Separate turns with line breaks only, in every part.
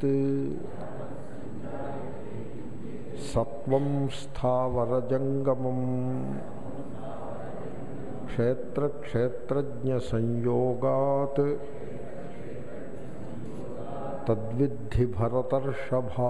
కించిత్ సత్వం స్థావరజంగమం క్షేత్రక్షేత్రజ్ఞ సంయోగాత్ తద్విద్ధి భరతర్షభా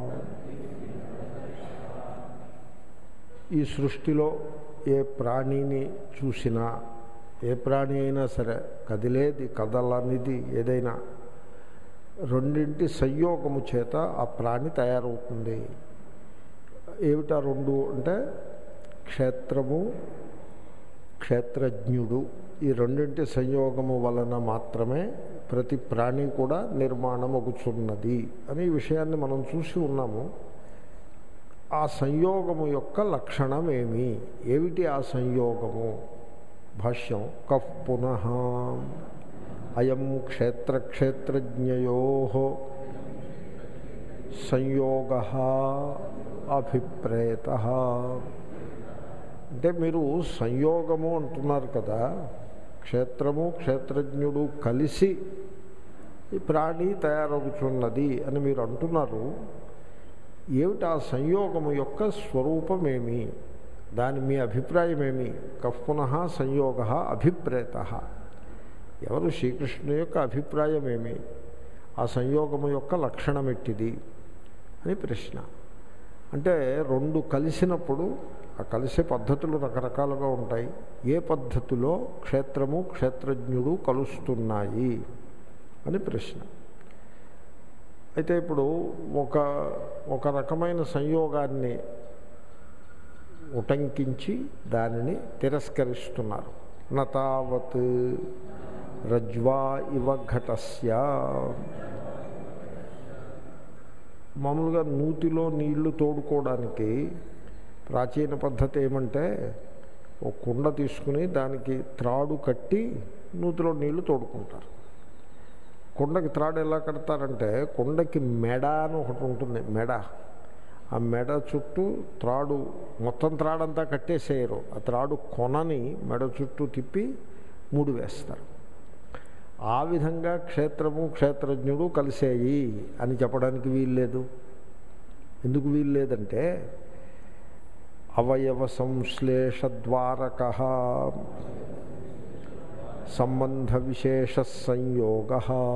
ఈ సృష్టిలో ఏ ప్రాణిని చూసినా ఏ ప్రాణి అయినా సరే కదిలేది కదలనిది ఏదైనా రెండింటి సంయోగము చేత ఆ ప్రాణి తయారవుతుంది ఏమిటా రెండు అంటే క్షేత్రము క్షేత్రజ్ఞుడు ఈ రెండింటి సంయోగము వలన మాత్రమే ప్రతి ప్రాణి కూడా నిర్మాణమగుచున్నది అనే ఈ విషయాన్ని మనం చూసి ఉన్నాము ఆ సంయోగము యొక్క లక్షణమేమి ఏమిటి ఆ సంయోగము భాష్యం కఫ్ పునః అయం క్షేత్రక్షేత్రజ్ఞయో సంయోగ అభిప్రేత అంటే మీరు సంయోగము అంటున్నారు కదా క్షేత్రము క్షేత్రజ్ఞుడు కలిసి ఈ ప్రాణి తయారవుతున్నది అని మీరు అంటున్నారు ఏమిటి ఆ సంయోగము యొక్క స్వరూపమేమి దాని మీ అభిప్రాయమేమి కఫ్పునః సంయోగ అభిప్రేత ఎవరు శ్రీకృష్ణుని యొక్క అభిప్రాయమేమి ఆ సంయోగము యొక్క లక్షణమెట్టిది అని ప్రశ్న అంటే రెండు కలిసినప్పుడు ఆ కలిసే పద్ధతులు రకరకాలుగా ఉంటాయి ఏ పద్ధతిలో క్షేత్రము క్షేత్రజ్ఞుడు కలుస్తున్నాయి అని ప్రశ్న అయితే ఇప్పుడు ఒక ఒక రకమైన సంయోగాన్ని ఉటంకించి దానిని తిరస్కరిస్తున్నారు నతావత్ రజ్వా ఇవ ఘటస్య మామూలుగా నూతిలో నీళ్లు తోడుకోవడానికి ప్రాచీన పద్ధతి ఏమంటే ఒక కుండ తీసుకుని దానికి త్రాడు కట్టి నూతిలో నీళ్లు తోడుకుంటారు కుండకి త్రాడు ఎలా కడతారంటే కుండకి మెడ అని ఒకటి ఉంటుంది మెడ ఆ మెడ చుట్టూ త్రాడు మొత్తం త్రాడంతా కట్టేసేయరు ఆ త్రాడు కొనని మెడ చుట్టూ తిప్పి మూడు వేస్తారు ఆ విధంగా క్షేత్రము క్షేత్రజ్ఞుడు కలిసేయి అని చెప్పడానికి వీల్లేదు ఎందుకు వీల్లేదంటే అవయవ సంశ్లేష ద్వారక సంబంధ విశేష సంయోగ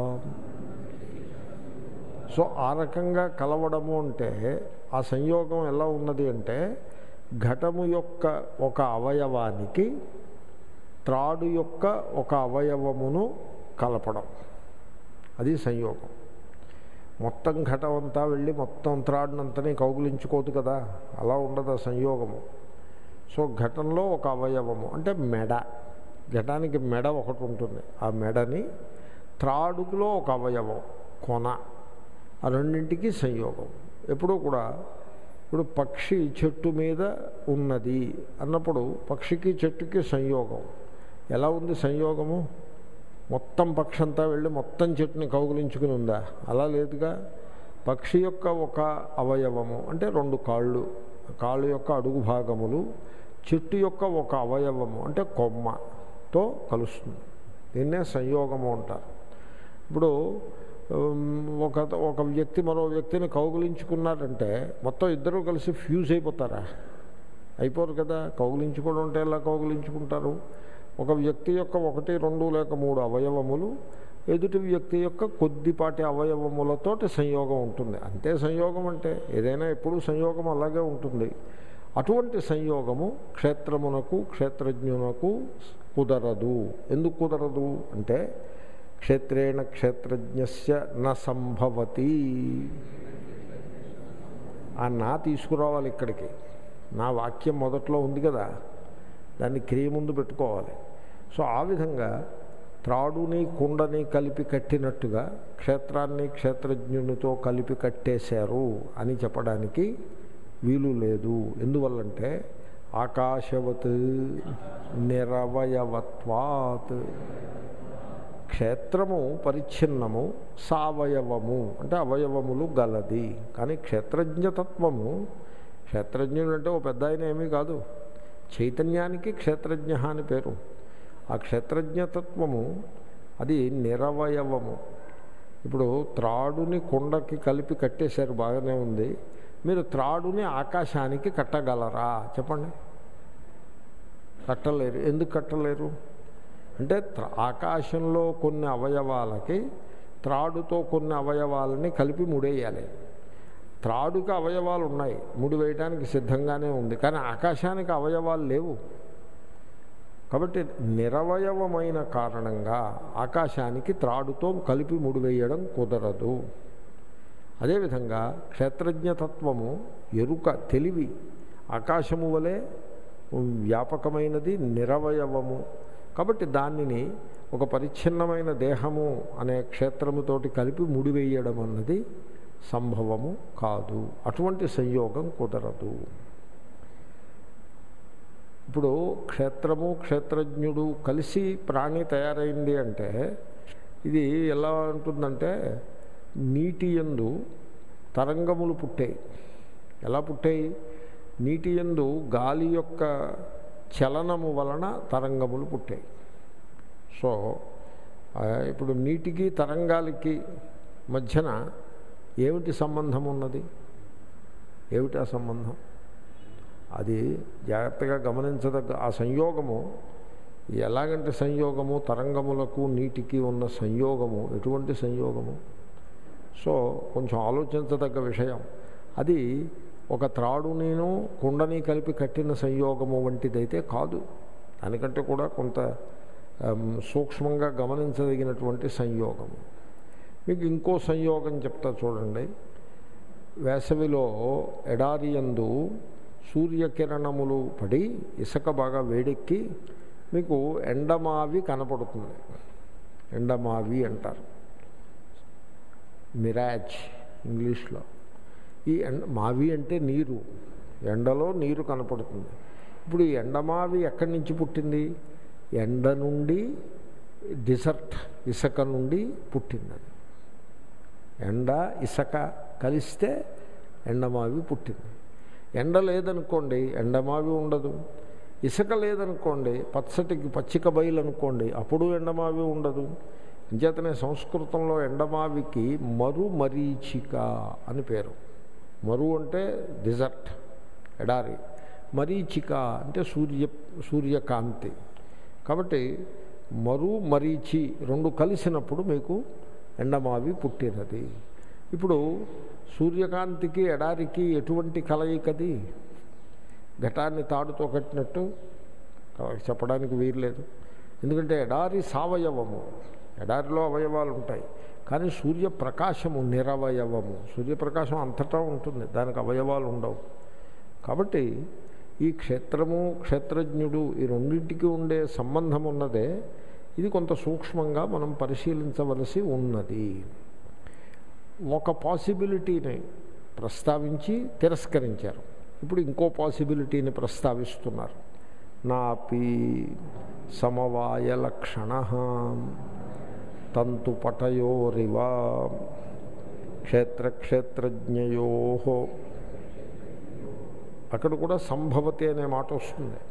సో ఆ రకంగా కలవడము అంటే ఆ సంయోగం ఎలా ఉన్నది అంటే ఘటము యొక్క ఒక అవయవానికి త్రాడు యొక్క ఒక అవయవమును కలపడం అది సంయోగం మొత్తం ఘటం అంతా వెళ్ళి మొత్తం త్రాడునంతని కౌగులించుకోదు కదా అలా ఉండదు ఆ సంయోగము సో ఘటంలో ఒక అవయవము అంటే మెడ ఘటానికి మెడ ఒకటి ఉంటుంది ఆ మెడని త్రాడులో ఒక అవయవం కొన ఆ రెండింటికి సంయోగం ఎప్పుడూ కూడా ఇప్పుడు పక్షి చెట్టు మీద ఉన్నది అన్నప్పుడు పక్షికి చెట్టుకి సంయోగం ఎలా ఉంది సంయోగము మొత్తం పక్షి అంతా వెళ్ళి మొత్తం చెట్టుని కౌగులించుకుని ఉందా అలా లేదుగా పక్షి యొక్క ఒక అవయవము అంటే రెండు కాళ్ళు కాళ్ళు యొక్క అడుగు భాగములు చెట్టు యొక్క ఒక అవయవము అంటే కొమ్మతో కలుస్తుంది దీన్నే సంయోగము అంటారు ఇప్పుడు ఒక ఒక వ్యక్తి మరో వ్యక్తిని కౌగులించుకున్నారంటే మొత్తం ఇద్దరూ కలిసి ఫ్యూజ్ అయిపోతారా అయిపోరు కదా కౌగులించుకోవడం అంటే ఎలా కౌగులించుకుంటారు ఒక వ్యక్తి యొక్క ఒకటి రెండు లేక మూడు అవయవములు ఎదుటి వ్యక్తి యొక్క కొద్దిపాటి అవయవములతోటి సంయోగం ఉంటుంది అంతే సంయోగం అంటే ఏదైనా ఎప్పుడూ సంయోగం అలాగే ఉంటుంది అటువంటి సంయోగము క్షేత్రమునకు క్షేత్రజ్ఞునకు కుదరదు ఎందుకు కుదరదు అంటే క్షేత్రేణ క్షేత్రజ్ఞస్య న సంభవతి ఆ నా తీసుకురావాలి ఇక్కడికి నా వాక్యం మొదట్లో ఉంది కదా దాన్ని క్రియ ముందు పెట్టుకోవాలి సో ఆ విధంగా త్రాడుని కుండని కలిపి కట్టినట్టుగా క్షేత్రాన్ని క్షేత్రజ్ఞునితో కలిపి కట్టేశారు అని చెప్పడానికి వీలు లేదు ఎందువల్లంటే ఆకాశవత్ నిరవయవత్వాత్ క్షేత్రము పరిచ్ఛిన్నము సావయవము అంటే అవయవములు గలది కానీ క్షేత్రజ్ఞతత్వము క్షేత్రజ్ఞుడు అంటే ఓ పెద్ద ఆయన ఏమీ కాదు చైతన్యానికి క్షేత్రజ్ఞ అని పేరు ఆ క్షేత్రజ్ఞతత్వము అది నిరవయవము ఇప్పుడు త్రాడుని కొండకి కలిపి కట్టేశారు బాగానే ఉంది మీరు త్రాడుని ఆకాశానికి కట్టగలరా చెప్పండి కట్టలేరు ఎందుకు కట్టలేరు అంటే త్ర- ఆకాశంలో కొన్ని అవయవాలకి త్రాడుతో కొన్ని అవయవాలని కలిపి ముడేయాలి త్రాడుకి అవయవాలు ఉన్నాయి ముడి వేయడానికి సిద్ధంగానే ఉంది కానీ ఆకాశానికి అవయవాలు లేవు కాబట్టి నిరవయవమైన కారణంగా ఆకాశానికి త్రాడుతో కలిపి ముడివేయడం కుదరదు అదేవిధంగా క్షేత్రజ్ఞతత్వము ఎరుక తెలివి ఆకాశము వలె వ్యాపకమైనది నిరవయవము కాబట్టి దానిని ఒక పరిచ్ఛిన్నమైన దేహము అనే క్షేత్రముతోటి కలిపి ముడివేయడం అన్నది సంభవము కాదు అటువంటి సంయోగం కుదరదు ఇప్పుడు క్షేత్రము క్షేత్రజ్ఞుడు కలిసి ప్రాణి తయారైంది అంటే ఇది ఎలా ఉంటుందంటే నీటి యందు తరంగములు పుట్టాయి ఎలా పుట్టాయి నీటి యందు గాలి యొక్క చలనము వలన తరంగములు పుట్టాయి సో ఆ, ఇప్పుడు నీటికి తరంగాలకి మధ్యన ఏమిటి సంబంధం ఉన్నది ఏమిటి ఆ సంబంధం అది జాగ్రత్తగా గమనించదగ్గ ఆ సంయోగము ఎలాగంటే సంయోగము తరంగములకు నీటికి ఉన్న సంయోగము ఎటువంటి సంయోగము సో కొంచెం ఆలోచించదగ్గ విషయం అది ఒక త్రాడునిను కుండని కలిపి కట్టిన సంయోగము వంటిదైతే కాదు దానికంటే కూడా కొంత ఆమ్, సూక్ష్మంగా గమనించదగినటువంటి సంయోగము మీకు ఇంకో సంయోగం చెప్తా చూడండి వేసవిలో ఎడారియందు సూర్యకిరణములు పడి ఇసుక బాగా వేడెక్కి మీకు ఎండమావి కనపడుతుంది ఎండమావి అంటారు మిరాజ్ ఇంగ్లీష్లో ఈ ఎండ మావి అంటే నీరు ఎండలో నీరు కనపడుతుంది ఇప్పుడు ఈ ఎండమావి ఎక్కడి నుంచి పుట్టింది ఎండ నుండి డిజర్ట్ ఇసుక నుండి పుట్టింది ఎండ ఇసుక కలిస్తే ఎండమావి పుట్టింది ఎండ లేదనుకోండి ఎండమావి ఉండదు ఇసుక లేదనుకోండి పచ్చటికి పచ్చిక బయలు అనుకోండి అప్పుడు ఎండమావి ఉండదు అంచేతనే సంస్కృతంలో ఎండమావికి మరు మరీచిక అని పేరు మరు అంటే డిజర్ట్ ఎడారి మరీచిక అంటే సూర్య సూర్యకాంతి కాబట్టి మరు మరీచి రెండు కలిసినప్పుడు మీకు ఎండమావి పుట్టినది ఇప్పుడు సూర్యకాంతికి ఎడారికి ఎటువంటి కలయికది ఘటాన్ని తాడుతో కట్టినట్టు చెప్పడానికి వీర్లేదు ఎందుకంటే ఎడారి సావయవము ఎడారిలో అవయవాలు ఉంటాయి కానీ సూర్యప్రకాశము నిరవయవము సూర్యప్రకాశం అంతటా ఉంటుంది దానికి అవయవాలు ఉండవు కాబట్టి ఈ క్షేత్రము క్షేత్రజ్ఞుడు ఈ రెండింటికి ఉండే సంబంధం ఉన్నదే ఇది కొంత సూక్ష్మంగా మనం పరిశీలించవలసి ఉన్నది ఒక పాసిబిలిటీని ప్రస్తావించి తిరస్కరించారు ఇప్పుడు ఇంకో పాసిబిలిటీని ప్రస్తావిస్తున్నారు నాపి సమవాయ లక్షణ తంతుపటయోరివ క్షేత్రక్షేత్రజ్ఞయో అక్కడ కూడా సంభవతి అనే మాట వస్తుంది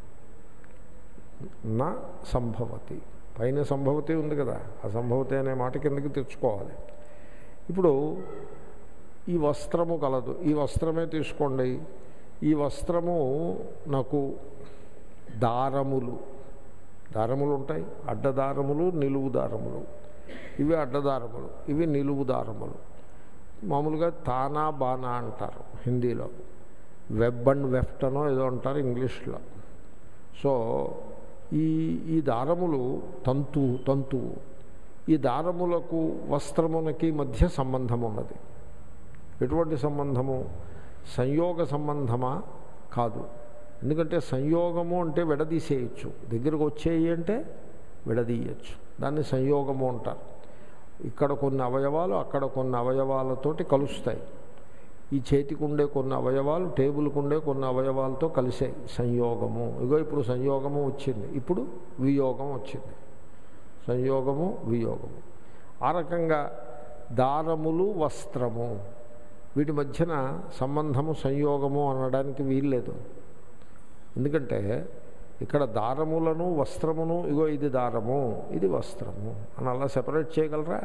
నా సంభవతి పైన సంభవతి ఉంది కదా ఆ సంభవతి అనే మాట కిందకి తెచ్చుకోవాలి ఇప్పుడు ఈ వస్త్రము కలదు ఈ వస్త్రమే తీసుకోండి ఈ వస్త్రము నాకు దారములు దారములు ఉంటాయి అడ్డదారములు నిలువు దారములు ఇవి అడ్డదారములు ఇవి నిలువు దారములు మామూలుగా తానా బానా అంటారు హిందీలో వెబ్ అండ్ వెఫ్ట్ అనో ఏదో అంటారు ఇంగ్లీష్లో సో ఈ ఈ దారములు తంతు తంతువు ఈ దారములకు వస్త్రమునకి మధ్య సంబంధం ఉన్నది ఎటువంటి సంబంధము సంయోగ సంబంధమా కాదు ఎందుకంటే సంయోగము అంటే విడదీసేయచ్చు దగ్గరకు వచ్చేయి అంటే విడదీయచ్చు దాన్ని సంయోగము అంటారు ఇక్కడ కొన్ని అవయవాలు అక్కడ కొన్ని అవయవాలతోటి కలుస్తాయి ఈ చేతికి ఉండే కొన్ని అవయవాలు టేబుల్కి ఉండే కొన్ని అవయవాలతో కలిసాయి సంయోగము ఇగో ఇప్పుడు సంయోగము వచ్చింది ఇప్పుడు వియోగం వచ్చింది సంయోగము వియోగము ఆ రకంగా దారములు వస్త్రము వీటి మధ్యన సంబంధము సంయోగము అనడానికి వీల్లేదు ఎందుకంటే ఇక్కడ దారములను వస్త్రమును ఇగో ఇది దారము ఇది వస్త్రము అని అలా సెపరేట్ చేయగలరా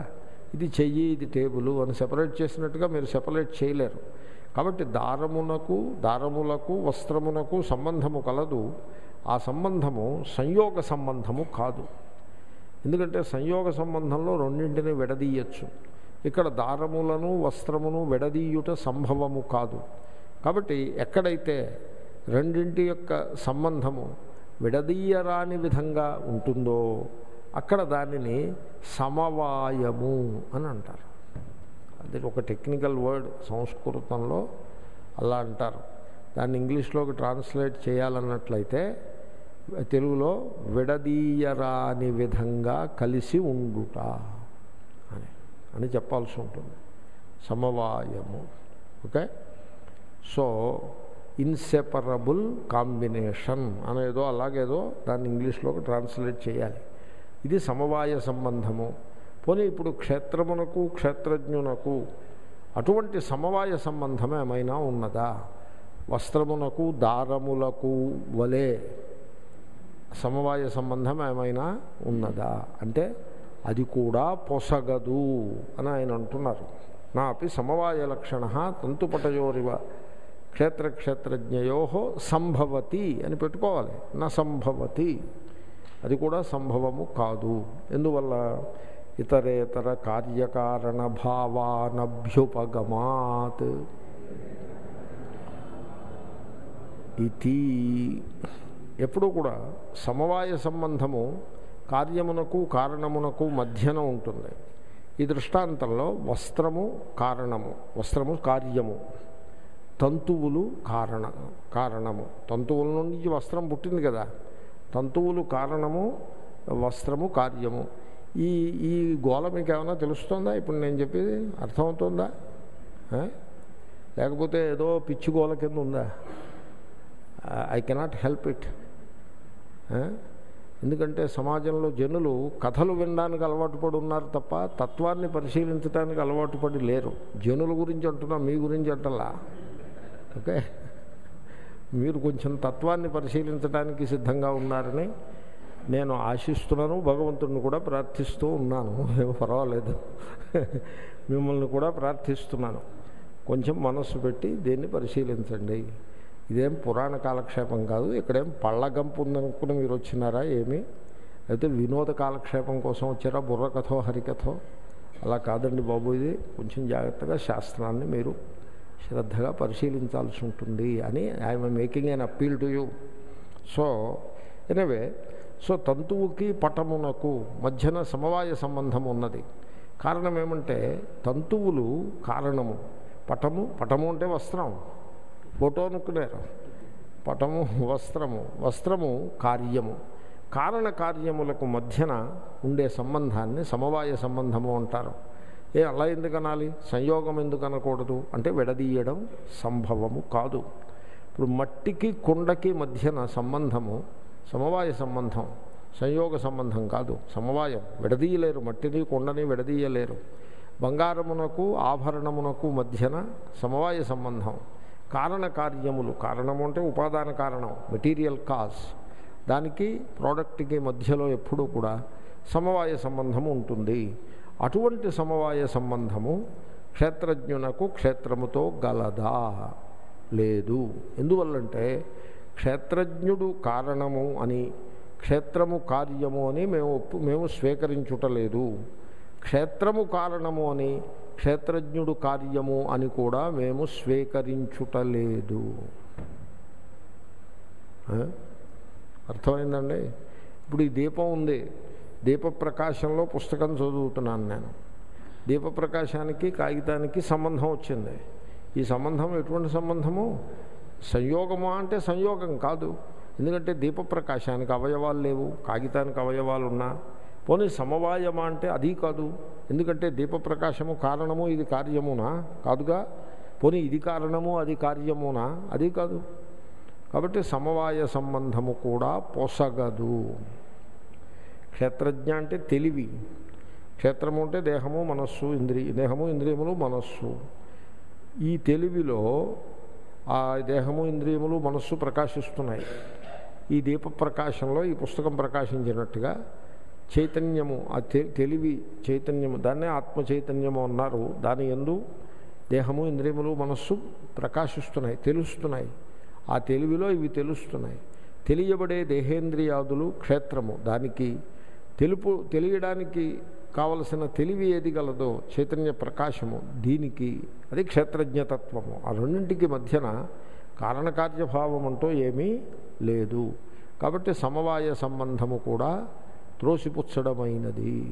ఇది చెయ్యి ఇది టేబుల్ అని సెపరేట్ చేసినట్టుగా మీరు సెపరేట్ చేయలేరు కాబట్టి దారమునకు దారములకు వస్త్రమునకు సంబంధము కలదు ఆ సంబంధము సంయోగ సంబంధము కాదు ఎందుకంటే సంయోగ సంబంధంలో రెండింటిని విడదీయచ్చు ఇక్కడ దారములను వస్త్రమును విడదీయుట సంభవము కాదు కాబట్టి ఎక్కడైతే రెండింటి యొక్క సంబంధము విడదీయరాని విధంగా ఉంటుందో అక్కడ దానిని సమవాయము అని అంటారు అది ఒక టెక్నికల్ వర్డ్ సంస్కృతంలో అలా అంటారు దాన్ని ఇంగ్లీష్లోకి ట్రాన్స్లేట్ చేయాలన్నట్లయితే తెలుగులో విడదీయరాని విధంగా కలిసి ఉండుట అని అని చెప్పాల్సి ఉంటుంది సమవాయము ఓకే సో ఇన్సెపరబుల్ కాంబినేషన్ అనేదో అలాగేదో దాన్ని ఇంగ్లీష్లోకి ట్రాన్స్లేట్ చేయాలి ఇది సమవాయ సంబంధము పోనీ ఇప్పుడు క్షేత్రమునకు క్షేత్రజ్ఞునకు అటువంటి సమవాయ సంబంధం ఏమైనా ఉన్నదా వస్త్రమునకు దారములకు వలే సమవాయ సంబంధం ఏమైనా ఉన్నదా అంటే అది కూడా పొసగదు అని ఆయన అంటున్నారు నా అపి సమవాయ లక్షణ తంతుపటయోరివ క్షేత్రక్షేత్రజ్ఞయో సంభవతి అని పెట్టుకోవాలి నా సంభవతి అది కూడా సంభవము కాదు ఎందువల్ల ఇతరేతర కార్యకారణ భావానభ్యుపగమాత్ ఇది ఎప్పుడు కూడా సమవాయ సంబంధము కార్యమునకు కారణమునకు మధ్యన ఉంటుంది ఈ దృష్టాంతంలో వస్త్రము కారణము వస్త్రము కార్యము తంతువులు కారణ కారణము తంతువుల నుంచి వస్త్రం పుట్టింది కదా తంతువులు కారణము వస్త్రము కార్యము ఈ ఈ గోళ మీకు ఏమైనా తెలుస్తుందా ఇప్పుడు నేను చెప్పేది అర్థమవుతుందా ఆ? లేకపోతే ఏదో పిచ్చి గోల కింద ఉందా ఐ కెనాట్ హెల్ప్ ఇట్ ఎందుకంటే సమాజంలో జనులు కథలు వినడానికి అలవాటు పడి ఉన్నారు తప్ప తత్వాన్ని పరిశీలించడానికి అలవాటు పడి లేరు జనుల గురించి అంటున్నా మీ గురించి అంటలా ఓకే మీరు కొంచెం తత్వాన్ని పరిశీలించడానికి సిద్ధంగా ఉన్నారని నేను ఆశిస్తున్నాను భగవంతుడిని కూడా ప్రార్థిస్తూ ఉన్నాను ఏం పర్వాలేదు మిమ్మల్ని కూడా ప్రార్థిస్తున్నాను కొంచెం మనస్సు పెట్టి దీన్ని పరిశీలించండి ఇదేం పురాణ కాలక్షేపం కాదు ఇక్కడేం పళ్ళగంపు ఉందనుకుని మీరు వచ్చినారా ఏమి అయితే వినోద కాలక్షేపం కోసం వచ్చారా బుర్ర కథో హరికథో అలా కాదండి బాబు ఇది కొంచెం జాగ్రత్తగా శాస్త్రాన్ని మీరు శ్రద్ధగా పరిశీలించాల్సి ఉంటుంది అని I'm making an appeal to you so anyway so తంతువుకి పటమునకు మధ్యన సమవాయ సంబంధం ఉన్నది కారణం ఏమంటే తంతువులు కారణము పటము పటము అంటే వస్త్రం ఫోటో అనుకున్నారు పటము వస్త్రము వస్త్రము కార్యము కారణ కార్యములకు మధ్యన ఉండే సంబంధాన్ని సమవాయ సంబంధము అంటారు ఏ అలా ఎందుకు అనాలి సంయోగం ఎందుకు అనకూడదు అంటే విడదీయడం సంభవము కాదు ఇప్పుడు మట్టికి కుండకి మధ్యన సంబంధము సమవాయ సంబంధం సంయోగ సంబంధం కాదు సమవాయం విడదీయలేరు మట్టిని కుండని విడదీయలేరు బంగారమునకు ఆభరణమునకు మధ్యన సమవాయ సంబంధం కారణ కార్యములు కారణము అంటే ఉపాదాన కారణం మెటీరియల్ కాజ్ దానికి ప్రోడక్ట్కి మధ్యలో ఎప్పుడూ కూడా సమవాయ సంబంధము ఉంటుంది అటువంటి సమవాయ సంబంధము క్షేత్రజ్ఞునకు క్షేత్రముతో గలదా లేదు ఎందువల్లంటే క్షేత్రజ్ఞుడు కారణము అని క్షేత్రము కార్యము అని మేము ఒప్పు మేము స్వీకరించుటలేదు క్షేత్రము కారణము అని క్షేత్రజ్ఞుడు కార్యము అని కూడా మేము స్వీకరించుటలేదు ఆ? అర్థమైందండి ఇప్పుడు ఈ దీపం ఉంది దీప ప్రకాశంలో పుస్తకం చదువుతున్నాను నేను దీప ప్రకాశానికి కాగితానికి సంబంధం వచ్చింది ఈ సంబంధం ఎటువంటి సంబంధము సంయోగమా అంటే సంయోగం కాదు ఎందుకంటే దీప ప్రకాశానికి అవయవాలు లేవు కాగితానికి అవయవాలు ఉన్నా పోనీ సమవాయమా అంటే అది కాదు ఎందుకంటే దీప ప్రకాశము కారణము ఇది కార్యమునా కాదుగా పోనీ ఇది కారణము అది కార్యమునా అది కాదు కాబట్టి సమవాయ సంబంధము కూడా పొసగదు క్షేత్రజ్ఞ అంటే తెలివి క్షేత్రము అంటే దేహము మనస్సు ఇంద్రియ దేహము ఇంద్రియములు మనస్సు ఈ తెలివిలో ఆ దేహము ఇంద్రియములు మనస్సు ప్రకాశిస్తున్నాయి ఈ దీప ప్రకాశంలో ఈ పుస్తకం ప్రకాశించినట్టుగా చైతన్యము ఆ తె- తెలివి చైతన్యము దాన్నే ఆత్మ చైతన్యము అన్నారు దాని ఎందు దేహము ఇంద్రియములు మనస్సు ప్రకాశిస్తున్నాయి తెలుస్తున్నాయి ఆ తెలివిలో ఇవి తెలుస్తున్నాయి తెలియబడే దేహేంద్రియాదులు క్షేత్రము దానికి తెలుపు తెలియడానికి కావలసిన తెలివి ఏది గలదో చైతన్య ప్రకాశము దీనికి అది క్షేత్రజ్ఞతత్వము ఆ రెండింటికి మధ్యన కారణకార్యభావం అంటూ ఏమీ లేదు కాబట్టి సమవాయ సంబంధము కూడా త్రోసిపుచ్చడమైనది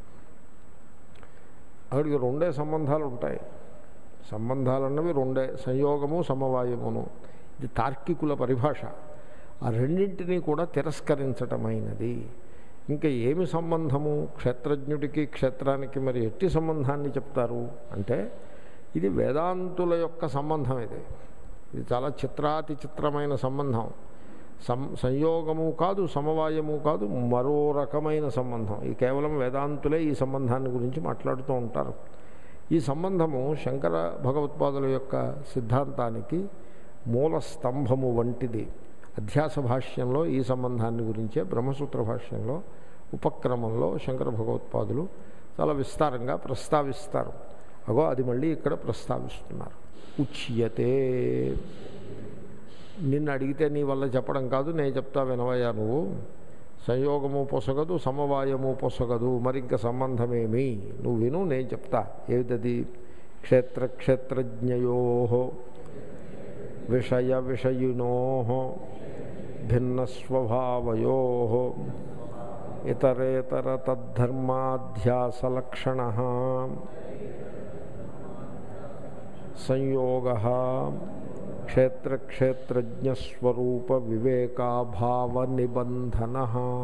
అక్కడికి రెండే సంబంధాలు ఉంటాయి సంబంధాలు అన్నవి రెండే సంయోగము సమవాయమును ఇది తార్కికుల పరిభాష ఆ రెండింటినీ కూడా తిరస్కరించటమైనది ఇంకా ఏమి సంబంధము క్షేత్రజ్ఞుడికి క్షేత్రానికి మరి ఎట్టి సంబంధాన్ని చెప్తారు అంటే ఇది వేదాంతుల యొక్క సంబంధం ఇది ఇది చాలా చిత్రాతి చిత్రమైన సంబంధం సం సంయోగము కాదు సమవాయము కాదు మరో రకమైన సంబంధం ఇది కేవలం వేదాంతులే ఈ సంబంధాన్ని గురించి మాట్లాడుతూ ఉంటారు ఈ సంబంధము శంకర భగవత్పాదుల యొక్క సిద్ధాంతానికి మూల స్తంభము వంటిది అధ్యాస భాష్యంలో ఈ సంబంధాన్ని గురించే బ్రహ్మసూత్ర భాష్యంలో ఉపక్రమంలో శంకర భగవత్పాదులు చాలా విస్తారంగా ప్రస్తావిస్తారు అగో అది మళ్ళీ ఇక్కడ ప్రస్తావిస్తున్నారు ఉచ్యతే నిన్ను అడిగితే నీ వల్ల చెప్పడం కాదు నేను చెప్తా వినవయ్యా నువ్వు సంయోగము పొసగదు సమవాయము పొసగదు మరి ఇంకా సంబంధమేమి నువ్వు విను నేను చెప్తా ఏదది క్షేత్ర క్షేత్రజ్ఞయో విషయ విషయినో భిన్నస్వభావయో ఇతరేతర తద్ధర్మాధ్యాసలక్షణ సంయోగ క్షేత్రక్షేత్రజ్ఞస్వరూప వివేకాభావ నిబంధన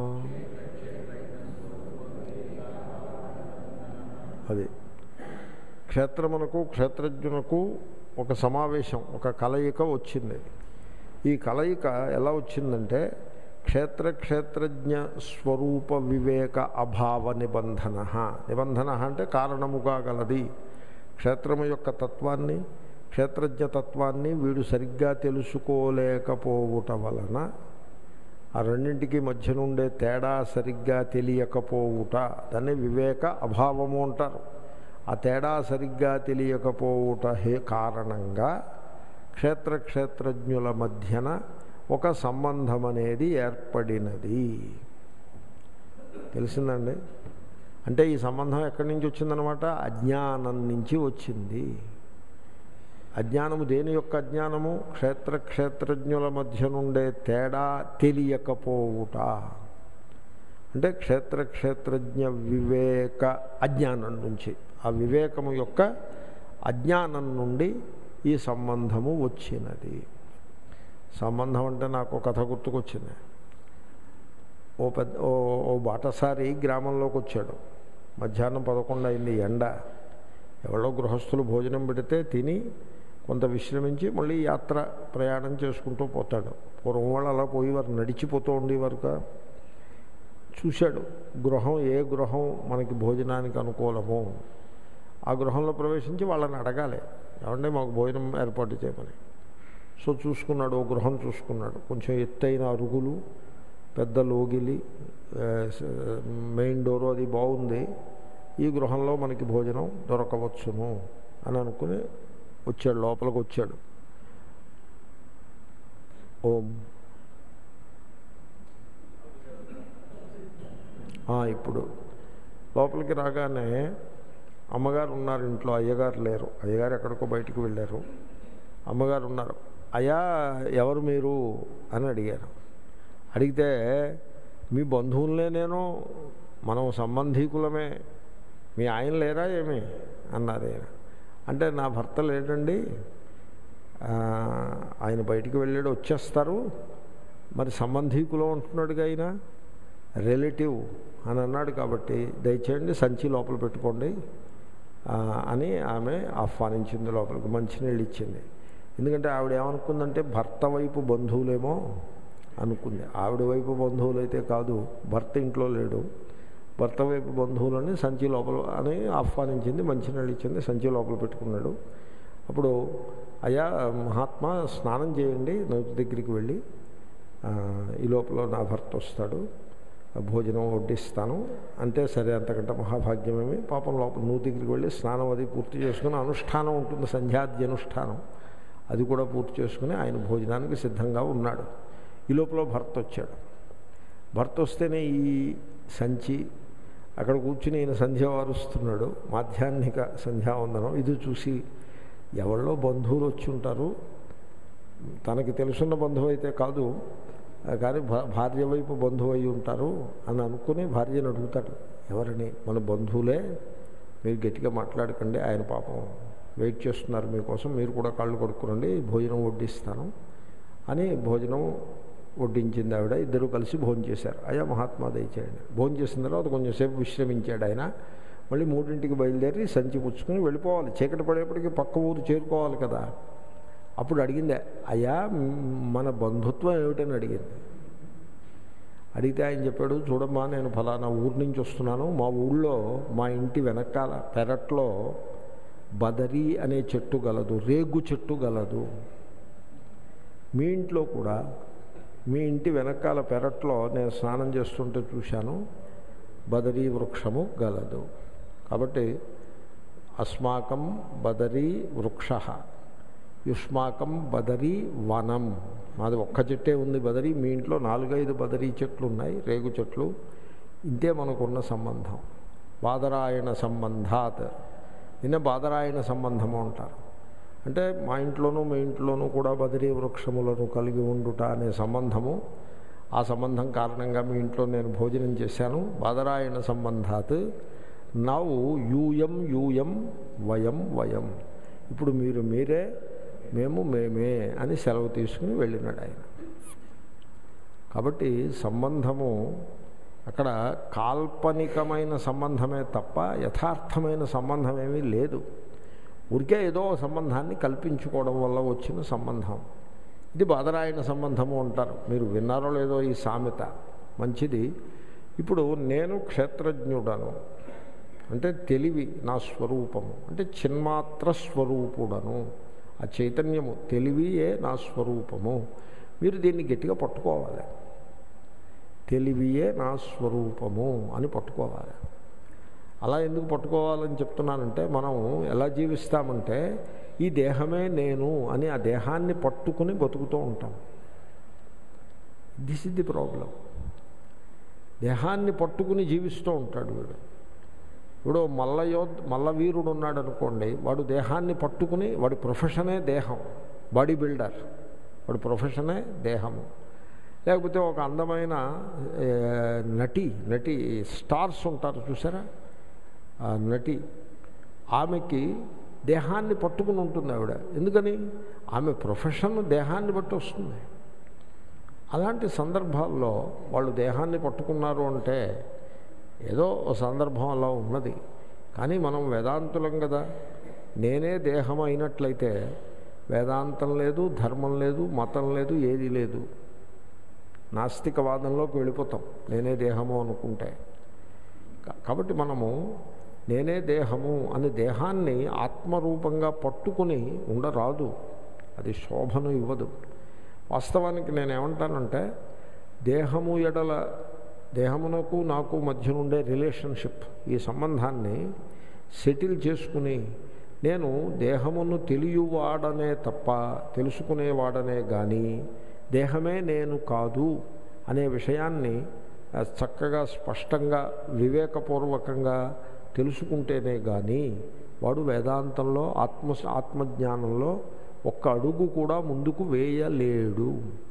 అది క్షేత్రమునకు క్షేత్రజ్ఞునకు ఒక సమావేశం ఒక కలయిక వచ్చింది ఈ కలయిక ఎలా వచ్చిందంటే క్షేత్ర క్షేత్రజ్ఞ స్వరూప వివేక అభావ నిబంధన నిబంధన అంటే కారణముగా గలది క్షేత్రము యొక్క తత్వాన్ని క్షేత్రజ్ఞ తత్వాన్ని వీడు సరిగ్గా తెలుసుకోలేకపోవుట వలన ఆ రెండింటికి మధ్య నుండే తేడా సరిగ్గా తెలియకపోవుట దాన్ని వివేక అభావము అంటారు ఆ తేడా సరిగ్గా తెలియకపోవుట హే కారణంగా క్షేత్ర క్షేత్రజ్ఞుల మధ్యన ఒక సంబంధం అనేది ఏర్పడినది తెలిసిందండి అంటే ఈ సంబంధం ఎక్కడి నుంచి వచ్చిందనమాట అజ్ఞానం నుంచి వచ్చింది అజ్ఞానము దేని యొక్క అజ్ఞానము క్షేత్ర క్షేత్రజ్ఞుల మధ్య నుండే తేడా తెలియకపోవుట అంటే క్షేత్ర క్షేత్రజ్ఞ వివేక అజ్ఞానం నుంచి ఆ వివేకము యొక్క అజ్ఞానం నుండి ఈ సంబంధము వచ్చినది సంబంధం అంటే నాకు కథ గుర్తుకొచ్చింది ఓ పెద్ద ఓ ఓ బాటసారి గ్రామంలోకి వచ్చాడు మధ్యాహ్నం పదకొండు అయింది ఎండ ఎవరో గృహస్థులు భోజనం పెడితే తిని కొంత విశ్రమించి మళ్ళీ యాత్ర ప్రయాణం చేసుకుంటూ పోతాడు పూర్వం వాళ్ళు అలా పోయేవారు నడిచిపోతూ ఉండేవారు కదా చూశాడు గృహం ఏ గృహం మనకి భోజనానికి అనుకూలమో ఆ గృహంలో ప్రవేశించి వాళ్ళని అడగాలి ఏమంటే మాకు భోజనం ఏర్పాటు చేయమని సో చూసుకున్నాడు ఓ గృహం చూసుకున్నాడు కొంచెం ఎత్తైన అరుగులు పెద్ద లోగిలి ఆ, స- మెయిన్ డోరు అది బాగుంది ఈ గృహంలో మనకి భోజనం దొరకవచ్చును అని అనుకుని వచ్చాడు లోపలికి వచ్చాడు ఓం ఆ, ఇప్పుడు లోపలికి రాగానే అమ్మగారు ఉన్నారు ఇంట్లో అయ్యగారు లేరు అయ్యగారు ఎక్కడికో బయటికి వెళ్ళారు అమ్మగారు ఉన్నారు అయ్యా ఎవరు మీరు అని అడిగారు అడిగితే మీ బంధువులనే నేను మనం సంబంధీకులమే మీ ఆయన లేరా ఏమి అన్నారు ఆయన అంటే నా భర్త లేడండి ఆ, ఆయన బయటికి వెళ్ళాడు వచ్చేస్తారు మరి సంబంధీకులు ఉంటున్నాడుగా ఆయన రిలేటివ్ అని అన్నాడు కాబట్టి దయచేయండి సంచి లోపల పెట్టుకోండి ఆ, అని ఆమె ఆహ్వానించింది లోపలికి మంచినీళ్ళు ఇచ్చింది ఎందుకంటే ఆవిడ ఏమనుకుందంటే భర్త వైపు బంధువులేమో అనుకుంది ఆవిడ వైపు బంధువులు అయితే కాదు భర్త ఇంట్లో లేడు భర్త వైపు బంధువులని సంచి లోపల అని ఆహ్వానించింది మంచినీళ్ళు ఇచ్చింది సంచి లోపల పెట్టుకున్నాడు అప్పుడు అయ్యా మహాత్మా స్నానం చేయండి నది దగ్గరికి వెళ్ళి ఆ, ఈ లోపల నా భర్త వస్తాడు భోజనం వడ్డిస్తాను అంటే సరే అంతకంటే మహాభాగ్యమేమి పాపం లోపల నువ్వు దగ్గరికి వెళ్ళి స్నానం అది పూర్తి చేసుకుని అనుష్ఠానం ఉంటుంది సంధ్యాద్య అనుష్ఠానం అది కూడా పూర్తి చేసుకుని ఆయన భోజనానికి సిద్ధంగా ఉన్నాడు ఈ లోపల భర్త వచ్చాడు భర్త వస్తేనే ఈ సంచి అక్కడ కూర్చుని ఈయన సంధ్య వారుస్తున్నాడు మాధ్యాహ్నిక సంధ్యావందనం ఇది చూసి ఎవరిలో బంధువులు వచ్చి ఉంటారు తనకి తెలుసున్న బంధువు అయితే కాదు కానీ భార్య వైపు బంధువు అయి ఉంటారు అని అనుకుని భార్యను అడుగుతాడు ఎవరని మన బంధువులే మీరు గట్టిగా మాట్లాడకండి ఆయన పాపం వెయిట్ చేస్తున్నారు మీకోసం మీరు కూడా కాళ్ళు కొడుకురండి భోజనం వడ్డిస్తాను అని భోజనం వడ్డించింది ఆవిడ ఇద్దరు కలిసి భోజనం చేశారు అయ్యా మహాత్మా దయచేయండి భోజనం చేసిన తర్వాత కొంచెంసేపు విశ్రమించాడు ఆయన మళ్ళీ మూడింటికి బయలుదేరి సంచి పుచ్చుకొని వెళ్ళిపోవాలి చీకటి పడేప్పటికి పక్క ఊరు చేరుకోవాలి కదా అప్పుడు అడిగిందే అయ్యా మన బంధుత్వం ఏమిటని అడిగింది అడిగితే ఆయన చెప్పాడు చూడమ్మా నేను ఫలానా ఊరి నుంచి వస్తున్నాను మా ఊళ్ళో మా ఇంటి వెనకాల పెరట్లో బదరి అనే చెట్టు గలదు రేగు చెట్టు గలదు మీ ఇంట్లో కూడా మీ ఇంటి వెనకాల పెరట్లో నేను స్నానం చేస్తుంటే చూశాను బదరీ వృక్షము గలదు కాబట్టి అస్మాకం బదరీ వృక్ష యుష్మాకం బదరీ వనం మాది ఒక్క చెట్టే ఉంది బదరీ మీ ఇంట్లో నాలుగైదు బదరీ చెట్లు ఉన్నాయి రేగు చెట్లు ఇంతే మనకున్న సంబంధం బాదరాయణ సంబంధాత్ నిన్న బాదరాయణ సంబంధము అంటారు అంటే మా ఇంట్లోనూ మీ ఇంట్లోనూ కూడా బదిరీ వృక్షములను కలిగి ఉండుట అనే సంబంధము ఆ సంబంధం కారణంగా మీ ఇంట్లో నేను భోజనం చేశాను బాదరాయణ సంబంధాత్ నవ్వు యూయం యూయం వయం వయం ఇప్పుడు మీరు మీరే మేము మేమే అని సెలవు తీసుకుని వెళ్ళినాడు ఆయన కాబట్టి సంబంధము అక్కడ కాల్పనికమైన సంబంధమే తప్ప యథార్థమైన సంబంధం ఏమీ లేదు ఊరికే ఏదో సంబంధాన్ని కల్పించుకోవడం వల్ల వచ్చిన సంబంధం ఇది బాదరాయణ సంబంధము అంటారు మీరు విన్నారో లేదో ఈ సామెత మంచిది ఇప్పుడు నేను క్షేత్రజ్ఞుడను అంటే తెలివి నా స్వరూపము అంటే చిన్మాత్ర స్వరూపుడను ఆ చైతన్యము తెలివియే నా స్వరూపము మీరు దీన్ని గట్టిగా పట్టుకోవాలి తెలివియే నా స్వరూపము అని పట్టుకోవాలి అలా ఎందుకు పట్టుకోవాలని చెప్తున్నానంటే మనం ఎలా జీవిస్తామంటే ఈ దేహమే నేను అని ఆ దేహాన్ని పట్టుకుని బతుకుతూ ఉంటాం దిస్ ఇస్ ది ప్రాబ్లం దేహాన్ని పట్టుకుని జీవిస్తూ ఉంటాడు వీడు ఇప్పుడు మల్లయోధ్ మల్లవీరుడు ఉన్నాడు అనుకోండి వాడు దేహాన్ని పట్టుకుని వాడి ప్రొఫెషనే దేహం బాడీ బిల్డర్ వాడి ప్రొఫెషనే దేహము లేకపోతే ఒక అందమైన నటి నటి స్టార్స్ ఉంటారు చూసారా ఆ నటి ఆమెకి దేహాన్ని పట్టుకుని ఉంటుంది ఆవిడ ఎందుకని ఆమె ప్రొఫెషన్ దేహాన్ని బట్టి వస్తుంది అలాంటి సందర్భాల్లో వాళ్ళు దేహాన్ని పట్టుకున్నారు అంటే ఏదో ఒక సందర్భం అలా ఉన్నది కానీ మనం వేదాంతులం కదా నేనే దేహం అయినట్లయితే వేదాంతం లేదు ధర్మం లేదు మతం లేదు ఏది లేదు నాస్తికవాదంలోకి వెళ్ళిపోతాం నేనే దేహము అనుకుంటే కాబట్టి మనము నేనే దేహము అని దేహాన్ని ఆత్మరూపంగా పట్టుకుని ఉండరాదు అది శోభను ఇవ్వదు వాస్తవానికి నేను ఏమంటానంటే దేహము ఎడల దేహమునకు నాకు మధ్య నుండే రిలేషన్షిప్ ఈ సంబంధాన్ని సెటిల్ చేసుకుని నేను దేహమును తెలియవాడనే తప్ప తెలుసుకునేవాడనే కానీ దేహమే నేను కాదు అనే విషయాన్ని చక్కగా స్పష్టంగా వివేకపూర్వకంగా తెలుసుకుంటేనే కానీ వాడు వేదాంతంలో ఆత్మ ఆత్మజ్ఞానంలో ఒక్క అడుగు కూడా ముందుకు వేయలేడు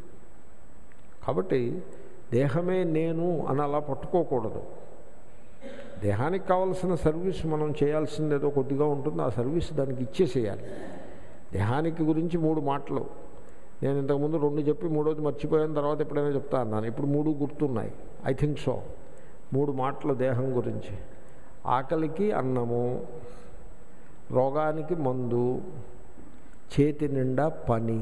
కాబట్టి దేహమే నేను అని అలా పట్టుకోకూడదు దేహానికి కావలసిన సర్వీస్ మనం చేయాల్సింది ఏదో కొద్దిగా ఉంటుంది ఆ సర్వీస్ దానికి ఇచ్చేసేయాలి దేహానికి గురించి మూడు మాటలు నేను ఇంతకుముందు రెండు చెప్పి మూడోది మర్చిపోయిన తర్వాత ఎప్పుడైనా చెప్తా అన్నాను ఇప్పుడు మూడు గుర్తున్నాయి ఐ థింక్ సో మూడు మాటలు దేహం గురించి ఆకలికి అన్నము రోగానికి మందు చేతి నిండా పని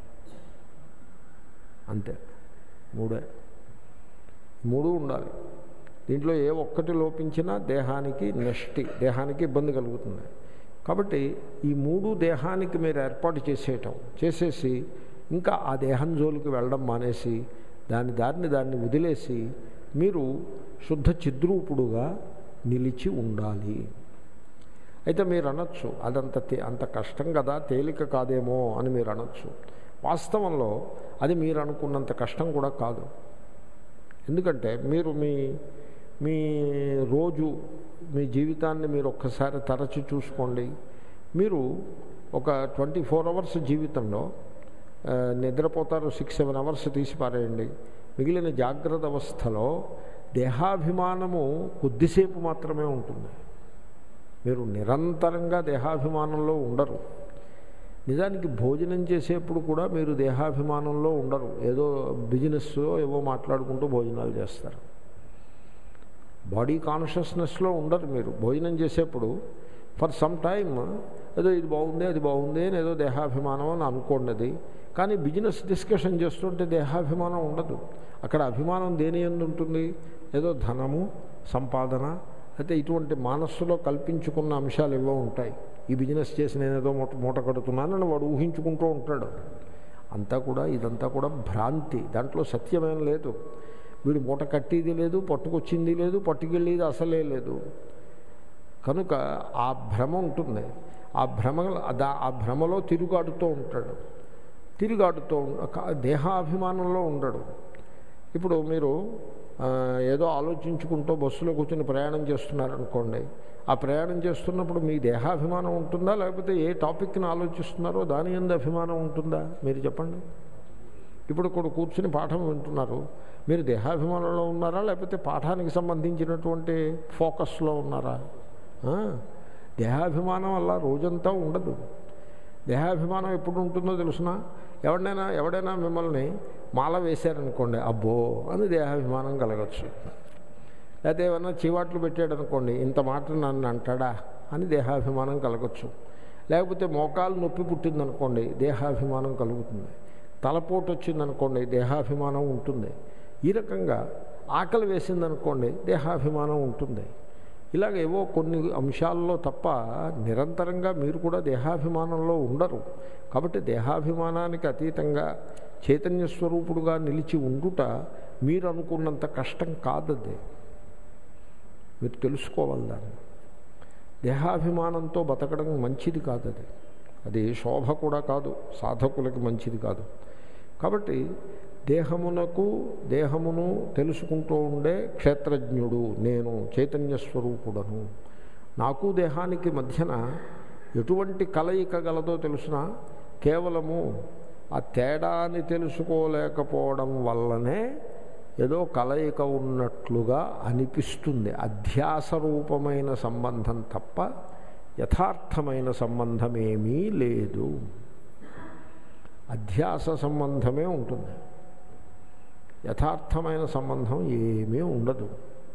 అంతే మూడే మూడు ఉండాలి దీంట్లో ఏ ఒక్కటి లోపించినా దేహానికి నష్టి దేహానికి ఇబ్బంది కలుగుతుంది కాబట్టి ఈ మూడు దేహానికి మీరు ఏర్పాటు చేసేయటం చేసేసి ఇంకా ఆ దేహం జోలికి వెళ్ళడం మానేసి దాని దారిని దాన్ని వదిలేసి మీరు శుద్ధ చిద్రూపుడుగా నిలిచి ఉండాలి అయితే మీరు అనొచ్చు అదంత తే అంత కష్టం కదా తేలిక కాదేమో అని మీరు అనొచ్చు వాస్తవంలో అది మీరు అనుకున్నంత కష్టం కూడా కాదు ఎందుకంటే మీరు మీ మీ రోజు మీ జీవితాన్ని మీరు ఒక్కసారి తరచి చూసుకోండి మీరు ఒక ట్వంటీ ఫోర్ అవర్స్ జీవితంలో ఆ, నిద్రపోతారు సిక్స్ సెవెన్ అవర్స్ తీసి పారేయండి మిగిలిన జాగ్రత్త అవస్థలో దేహాభిమానము కొద్దిసేపు మాత్రమే ఉంటుంది మీరు నిరంతరంగా దేహాభిమానంలో ఉండరు నిజానికి భోజనం చేసేప్పుడు కూడా మీరు దేహాభిమానంలో ఉండరు ఏదో బిజినెస్ ఏవో మాట్లాడుకుంటూ భోజనాలు చేస్తారు బాడీ కాన్షియస్నెస్లో ఉండరు మీరు భోజనం చేసేప్పుడు ఫర్ సమ్ టైమ్ ఏదో ఇది బాగుంది అది బాగుంది అని ఏదో దేహాభిమానం అని అనుకోండి అది కానీ బిజినెస్ డిస్కషన్ చేస్తుంటే దేహాభిమానం ఉండదు అక్కడ అభిమానం దేని ఎందు ఉంటుంది ఏదో ధనము సంపాదన అయితే ఇటువంటి మనస్సులో కల్పించుకున్న అంశాలు ఏవో ఉంటాయి ఈ బిజినెస్ చేసి నేను ఏదో మూట మూట కడుతున్నానని వాడు ఊహించుకుంటూ ఉంటాడు అంతా కూడా ఇదంతా కూడా భ్రాంతి దాంట్లో సత్యమేం లేదు వీడు మూట కట్టేది లేదు పట్టుకొచ్చింది లేదు పట్టుకెళ్ళేది అసలే లేదు కనుక ఆ భ్రమ ఉంటుంది ఆ భ్రమ దా- ఆ భ్రమలో తిరుగాడుతూ ఉంటాడు తిరుగాడుతూ ఉం- క- దేహాభిమానంలో ఉండడు ఇప్పుడు మీరు ఆ, ఏదో ఆలోచించుకుంటూ బస్సులో కూర్చొని ప్రయాణం చేస్తున్నారనుకోండి ఆ ప్రయాణం చేస్తున్నప్పుడు మీ దేహాభిమానం ఉంటుందా లేకపోతే ఏ టాపిక్ని ఆలోచిస్తున్నారో దాని ఎందు అభిమానం ఉంటుందా మీరు చెప్పండి ఇప్పుడు ఇక్కడ కూర్చుని పాఠం వింటున్నారు మీరు దేహాభిమానంలో ఉన్నారా లేకపోతే పాఠానికి సంబంధించినటువంటి ఫోకస్లో ఉన్నారా ఆ, దేహాభిమానం వల్ల రోజంతా ఉండదు దేహాభిమానం ఎప్పుడు ఉంటుందో తెలుసిన ఎవడైనా ఎవడైనా మిమ్మల్ని మాల వేశారనుకోండి అబ్బో అని దేహాభిమానం కలగచ్చు లేకపోతే ఏమన్నా చీవాట్లు పెట్టాడు అనుకోండి ఇంత మాట నన్ను అంటాడా అని దేహాభిమానం కలగచ్చు లేకపోతే మోకాలు నొప్పి పుట్టిందనుకోండి దేహాభిమానం కలుగుతుంది తలపోటు వచ్చిందనుకోండి దేహాభిమానం ఉంటుంది ఈ రకంగా ఆకలి వేసిందనుకోండి దేహాభిమానం ఉంటుంది ఇలాగ ఏవో కొన్ని అంశాల్లో తప్ప నిరంతరంగా మీరు కూడా దేహాభిమానంలో ఉండరు కాబట్టి దేహాభిమానానికి అతీతంగా చైతన్య స్వరూపుడుగా నిలిచి ఉండుట మీరు అనుకున్నంత కష్టం కాదది మీరు తెలుసుకోవాలి దాన్ని దేహాభిమానంతో బతకడం మంచిది కాదు అది అది శోభ కూడా కాదు సాధకులకి మంచిది కాదు కాబట్టి దేహమునకు దేహమును తెలుసుకుంటూ ఉండే క్షేత్రజ్ఞుడు నేను చైతన్య స్వరూపుడను నాకు దేహానికి మధ్యన ఎటువంటి కలయిక గలదో తెలుసిన కేవలము ఆ తేడాని తెలుసుకోలేకపోవడం వల్లనే ఏదో కలయిక ఉన్నట్లుగా అనిపిస్తుంది అధ్యాస రూపమైన సంబంధం తప్ప యథార్థమైన సంబంధమేమీ లేదు అధ్యాస సంబంధమే ఉంటుంది యథార్థమైన సంబంధం ఏమీ ఉండదు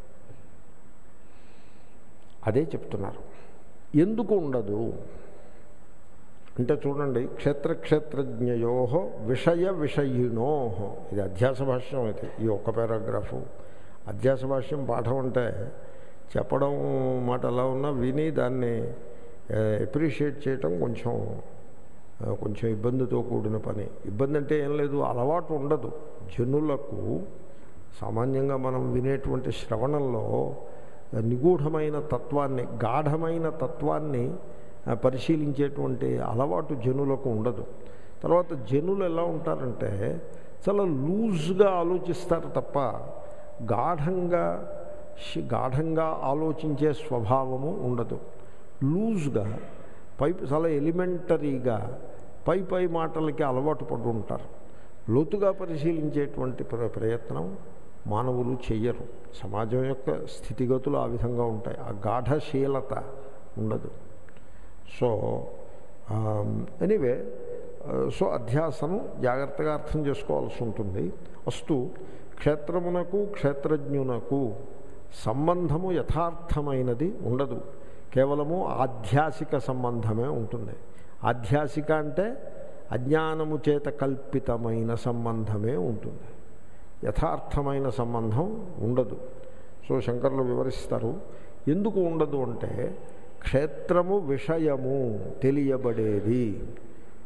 అదే చెప్తున్నారు ఎందుకు ఉండదు అంటే చూడండి క్షేత్రక్షేత్రజ్ఞయో విషయ విషయిణో ఇది అధ్యాస భాష్యం ఇది ఈ ఒక్క పారాగ్రాఫు అధ్యాస భాష్యం పాఠం అంటే చెప్పడం మాట ఎలా ఉన్నా విని దాన్ని ఎప్రిషియేట్ చేయటం కొంచెం ఆ, కొంచెం ఇబ్బందితో కూడిన పని ఇబ్బంది అంటే ఏం లేదు అలవాటు ఉండదు జనులకు సామాన్యంగా మనం వినేటువంటి శ్రవణంలో నిగూఢమైన తత్వాన్ని గాఢమైన తత్వాన్ని ఆ, పరిశీలించేటువంటి అలవాటు జనులకు ఉండదు తర్వాత జనులు ఎలా ఉంటారంటే చాలా లూజ్గా ఆలోచిస్తారు తప్ప గాఢంగా శి- గాఢంగా ఆలోచించే స్వభావము ఉండదు లూజ్గా పై చాలా ఎలిమెంటరీగా పై పై మాటలకి అలవాటు పడి ఉంటారు లోతుగా పరిశీలించేటువంటి ప్ర ప్రయత్నం మానవులు చెయ్యరు సమాజం యొక్క స్థితిగతులు ఆ విధంగా ఉంటాయి ఆ గాఢశీలత ఉండదు సో ఎనీవే సో అధ్యాసను జాగ్రత్తగా అర్థం చేసుకోవాల్సి ఉంటుంది అస్తు క్షేత్రమునకు క్షేత్రజ్ఞునకు సంబంధము యథార్థమైనది ఉండదు కేవలము ఆధ్యాసిక సంబంధమే ఉంటుంది ఆధ్యాసిక అంటే అజ్ఞానము చేత కల్పితమైన సంబంధమే ఉంటుంది యథార్థమైన సంబంధం ఉండదు సో శంకర్లు వివరిస్తారు ఎందుకు ఉండదు అంటే క్షేత్రము విషయము తెలియబడేది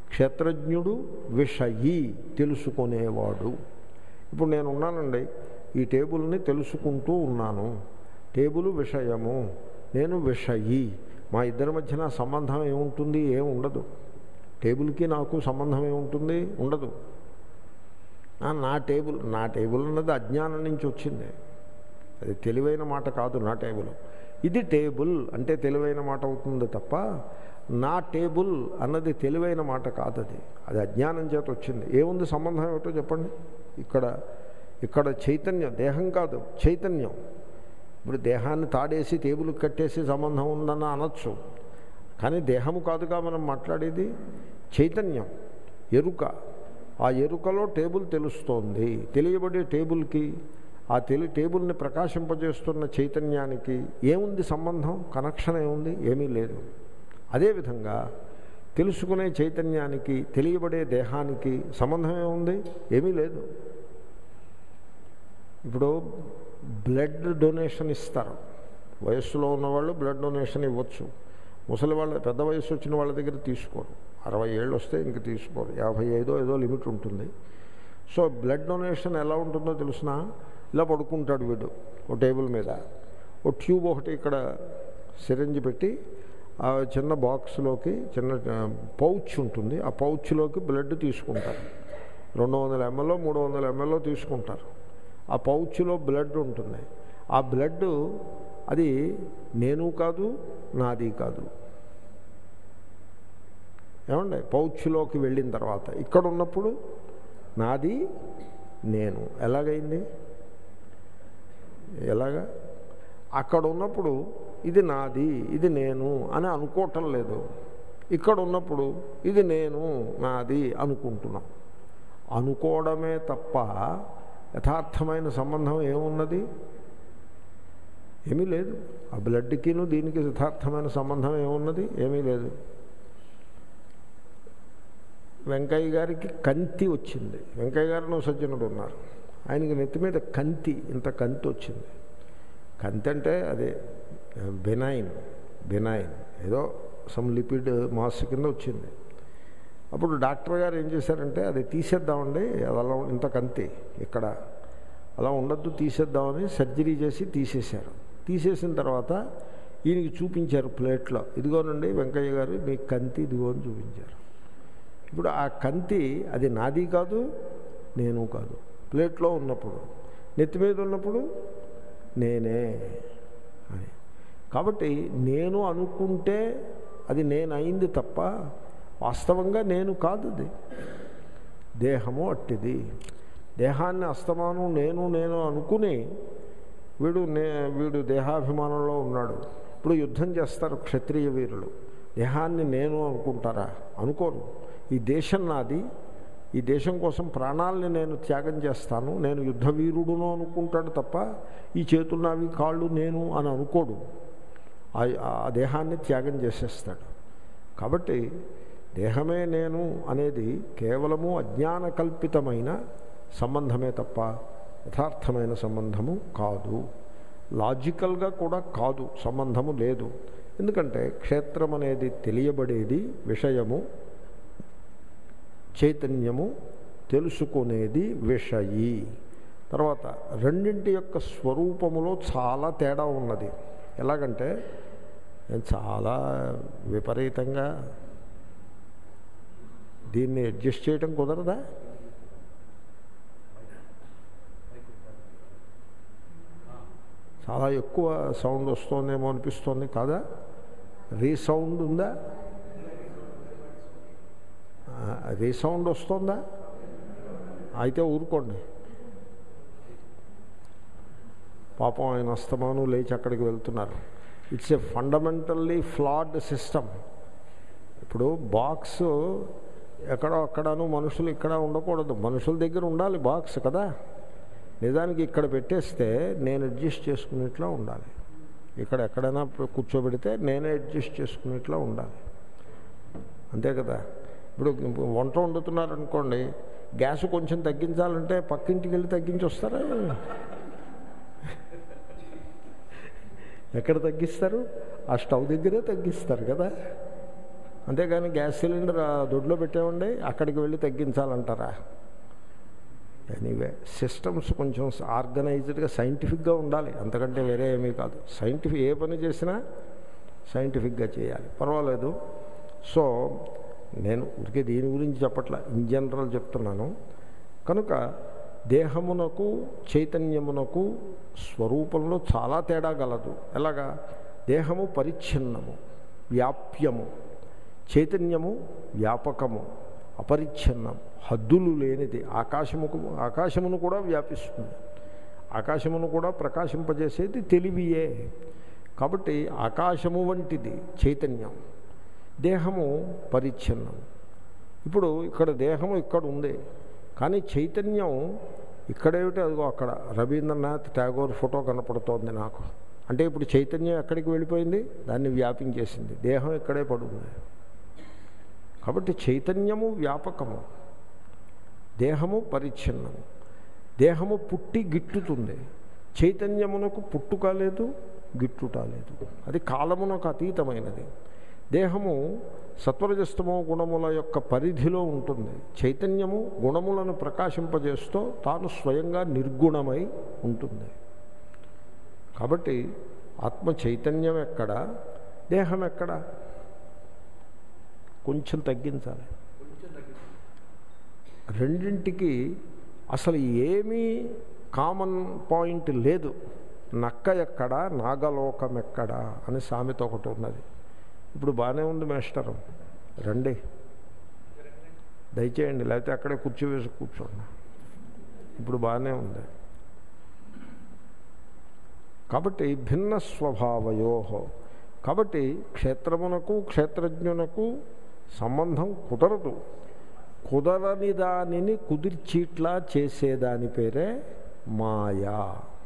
క్షేత్రజ్ఞుడు విషయి తెలుసుకునేవాడు ఇప్పుడు నేను ఉన్నానండి ఈ టేబుల్ని తెలుసుకుంటూ ఉన్నాను టేబుల్ విషయము నేను విషయి మా ఇద్దరి మధ్యన సంబంధం ఏముంటుంది ఏం ఉండదు టేబుల్కి నాకు సంబంధం ఏముంటుంది ఉండదు ఆ, నా టేబుల్ నా టేబుల్ అన్నది అజ్ఞానం నుంచి వచ్చింది అది తెలివైన మాట కాదు నా టేబుల్ ఇది టేబుల్ అంటే తెలివైన మాట అవుతుంది తప్ప నా టేబుల్ అన్నది తెలివైన మాట కాదు అది అది అజ్ఞానం చేత వచ్చింది ఏముంది సంబంధం ఏమిటో చెప్పండి ఇక్కడ ఇక్కడ చైతన్యం దేహం కాదు చైతన్యం ఇప్పుడు దేహాన్ని తాడేసి టేబుల్ కట్టేసి సంబంధం ఉందన్న అనొచ్చు కానీ దేహము కాదుగా మనం మాట్లాడేది చైతన్యం ఎరుక ఆ ఎరుకలో టేబుల్ తెలుస్తోంది తెలియబడే టేబుల్కి ఆ తెలి టేబుల్ని ప్రకాశింపజేస్తున్న చైతన్యానికి ఏముంది సంబంధం కనెక్షన్ ఏముంది ఏమీ లేదు అదేవిధంగా తెలుసుకునే చైతన్యానికి తెలియబడే దేహానికి సంబంధం ఏముంది ఏమీ లేదు ఇప్పుడు బ్లడ్ డొనేషన్ ఇస్తారు వయస్సులో ఉన్నవాళ్ళు బ్లడ్ డొనేషన్ ఇవ్వచ్చు ముసలి వాళ్ళ పెద్ద వయసు వచ్చిన వాళ్ళ దగ్గర తీసుకోరు అరవై ఏళ్ళు వస్తే ఇంక తీసుకోరు యాభై ఐదో ఏదో లిమిట్ ఉంటుంది సో బ్లడ్ డొనేషన్ ఎలా ఉంటుందో తెలిసిన ఇలా పడుకుంటాడు వీడు ఓ టేబుల్ మీద ఓ ట్యూబ్ ఒకటి ఇక్కడ సిరంజి పెట్టి ఆ చిన్న బాక్స్లోకి చిన్న పౌచ్ ఉంటుంది ఆ పౌచ్లోకి బ్లడ్ తీసుకుంటారు రెండు వందల ఎంఎల్లో మూడు వందల ఎంఎల్లో తీసుకుంటారు ఆ పౌచ్లో బ్లడ్ ఉంటుంది ఆ బ్లడ్ అది నేను కాదు నాది కాదు ఏమండి పౌచ్లోకి వెళ్ళిన తర్వాత ఇక్కడ ఉన్నప్పుడు నాది నేను ఎలాగైంది ఎలాగా అక్కడ ఉన్నప్పుడు ఇది నాది ఇది నేను అని అనుకోవటం లేదు ఇక్కడ ఉన్నప్పుడు ఇది నేను నాది అనుకుంటున్నాం అనుకోవడమే తప్ప యథార్థమైన సంబంధం ఏమున్నది ఏమీ లేదు ఆ బ్లడ్కిను దీనికి యథార్థమైన సంబంధం ఏమున్నది ఏమీ లేదు వెంకయ్య గారికి కంతి వచ్చింది వెంకయ్య గారిని సజ్జనుడు ఉన్నారు ఆయనకి నెత్తి మీద కంతి ఇంత కంతి వచ్చింది కంతి అంటే అదే బెనైన్ బెనైన్ ఏదో సమ్ లిపిడ్ మాస్ కింద వచ్చింది అప్పుడు డాక్టర్ గారు ఏం చేశారంటే అది తీసేద్దామండి అది అలా ఇంత కంతి ఇక్కడ అలా ఉండద్దు తీసేద్దామని సర్జరీ చేసి తీసేశారు తీసేసిన తర్వాత ఈయనకి చూపించారు ప్లేట్లో ఇదిగోనండి వెంకయ్య గారు మీ కంతి ఇదిగో అని చూపించారు ఇప్పుడు ఆ కంతి అది నాది కాదు నేను కాదు ప్లేట్లో ఉన్నప్పుడు నెత్తి మీద ఉన్నప్పుడు నేనే అని కాబట్టి నేను అనుకుంటే అది నేను అయింది తప్ప వాస్తవంగా నేను కాదు అది దేహము అట్టిది దేహాన్ని అస్తమానం నేను నేను అనుకుని వీడు నే వీడు దేహాభిమానంలో ఉన్నాడు ఇప్పుడు యుద్ధం చేస్తారు క్షత్రియ వీరులు దేహాన్ని నేను అనుకుంటారా అనుకోరు ఈ దేశం నాది ఈ దేశం కోసం ప్రాణాలని నేను త్యాగం చేస్తాను నేను యుద్ధ వీరుడును అనుకుంటాడు తప్ప ఈ చేతులు నావి కాళ్ళు నేను అని అనుకోడు ఆ- ఆ దేహాన్ని త్యాగం చేసేస్తాడు కాబట్టి దేహమే నేను అనేది కేవలము అజ్ఞాన కల్పితమైన సంబంధమే తప్ప యథార్థమైన సంబంధము కాదు లాజికల్గా కూడా కాదు సంబంధము లేదు ఎందుకంటే క్షేత్రం అనేది తెలియబడేది విషయము చైతన్యము తెలుసుకునేది విషయి తర్వాత రెండింటి యొక్క స్వరూపములో చాలా తేడా ఉన్నది ఎలాగంటే నేను చాలా విపరీతంగా దీన్ని అడ్జస్ట్ చేయడం కుదరదా చాలా ఎక్కువ సౌండ్ వస్తుందేమో అనిపిస్తోంది కాదా రీసౌండ్ ఉందా రీసౌండ్ వస్తుందా అయితే ఊరుకోండి పాపం ఆయన అస్తమాను లేచి అక్కడికి వెళ్తున్నారు it's a fundamentally flawed system ఇప్పుడు బాక్స్ ఎక్కడో అక్కడను మనుషులు ఇక్కడ ఉండకూడదు మనుషుల దగ్గర ఉండాలి బాక్స్ కదా నిజానికి ఇక్కడ పెట్టేస్తే నేను అడ్జస్ట్ చేసుకునేట్లా ఉండాలి ఇక్కడ ఎక్కడైనా కూర్చోబెడితే నేనే అడ్జస్ట్ చేసుకునేట్లా ఉండాలి అంతే కదా ఇప్పుడు వంట వండుతున్నారనుకోండి గ్యాస్ కొంచెం తగ్గించాలంటే పక్కింటికి వెళ్ళి తగ్గించి వస్తారా ఎక్కడ తగ్గిస్తారు ఆ స్టవ్ దగ్గరే తగ్గిస్తారు కదా అంతేగాని గ్యాస్ సిలిండర్ ఆ దొడ్లో పెట్టేవండి అక్కడికి వెళ్ళి తగ్గించాలంటారా ఎనీవే సిస్టమ్స్ కొంచెం ఆర్గనైజ్డ్గా సైంటిఫిక్గా ఉండాలి అంతకంటే వేరే ఏమీ కాదు సైంటిఫిక్ ఏ పని చేసినా సైంటిఫిక్గా చేయాలి పర్వాలేదు సో నేను ఊరికే దీని గురించి చెప్పట్లా ఇన్ జనరల్ చెప్తున్నాను కనుక దేహమునకు చైతన్యమునకు స్వరూపంలో చాలా తేడా గలదు ఎలాగా దేహము పరిచ్ఛిన్నము వ్యాప్యము చైతన్యము వ్యాపకము అపరిచ్ఛిన్నం హద్దులు లేనిది ఆకాశముకు ఆకాశమును కూడా వ్యాపిస్తుంది ఆకాశమును కూడా ప్రకాశింపజేసేది తెలివియే కాబట్టి ఆకాశము వంటిది చైతన్యం దేహము పరిచ్ఛిన్నం ఇప్పుడు ఇక్కడ దేహము ఇక్కడ ఉంది కానీ చైతన్యం ఇక్కడేమిటి అదిగో అక్కడ రవీంద్రనాథ్ ట్యాగోర్ ఫోటో కనపడుతోంది నాకు అంటే ఇప్పుడు చైతన్యం ఎక్కడికి వెళ్ళిపోయింది దాన్ని వ్యాపించేసింది దేహం ఇక్కడే పడుంది కాబట్టి చైతన్యము వ్యాపకము దేహము పరిచ్ఛిన్నము దేహము పుట్టి గిట్టుతుంది చైతన్యమునకు పుట్టుక లేదు గిట్టుట లేదు అది కాలమునకు అతీతమైనది దేహము సత్వరజస్తమో గుణముల యొక్క పరిధిలో ఉంటుంది చైతన్యము గుణములను ప్రకాశింపజేస్తూ తాను స్వయంగా నిర్గుణమై ఉంటుంది కాబట్టి ఆత్మ చైతన్యం ఎక్కడ దేహం ఎక్కడ కొంచెం తగ్గించాలి రెండింటికి అసలు ఏమీ కామన్ పాయింట్ లేదు నక్క ఎక్కడ నాగలోకం ఎక్కడ అని సామెత ఒకటి ఉన్నది ఇప్పుడు బాగానే ఉంది మేస్టరు రండి దయచేయండి లేకపోతే అక్కడే కుర్చీ వేసి కూర్చోండి ఇప్పుడు బాగానే ఉంది కాబట్టి భిన్న స్వభావయో కాబట్టి క్షేత్రమునకు క్షేత్రజ్ఞునకు సంబంధం కుదరదు కుదరని దానిని కుదిర్చీట్లా చేసేదాని పేరే మాయా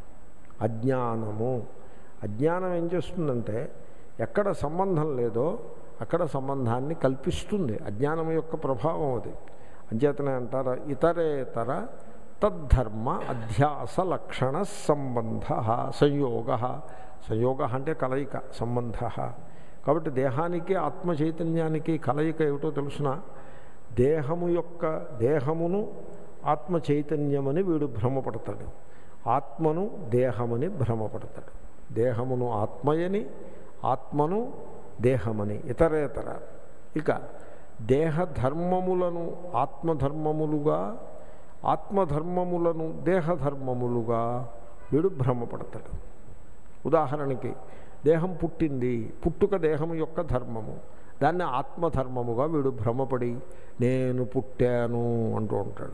అజ్ఞానము అజ్ఞానం ఏం చేస్తుందంటే ఎక్కడ సంబంధం లేదో అక్కడ సంబంధాన్ని కల్పిస్తుంది అజ్ఞానం యొక్క ప్రభావం అది అంచేతనే అంటారా ఇతరేతర తద్ధర్మ అధ్యాస లక్షణ సంబంధ సంయోగ సంయోగ అంటే కలయిక సంబంధ కాబట్టి దేహానికి ఆత్మ చైతన్యానికి కలయిక ఏమిటో తెలుసిన దేహము యొక్క దేహమును ఆత్మ చైతన్యమని వీడు భ్రమపడతాడు ఆత్మను దేహమని భ్రమపడతాడు దేహమును ఆత్మయని ఆత్మను దేహమని ఇతరేతర ఇక దేహధర్మములను ఆత్మధర్మములుగా ఆత్మధర్మములను దేహధర్మములుగా వీడు భ్రమపడతాడు ఉదాహరణకి దేహం పుట్టింది పుట్టుక దేహం యొక్క ధర్మము దాన్ని ఆత్మధర్మముగా వీడు భ్రమపడి నేను పుట్టాను అంటూ ఉంటాడు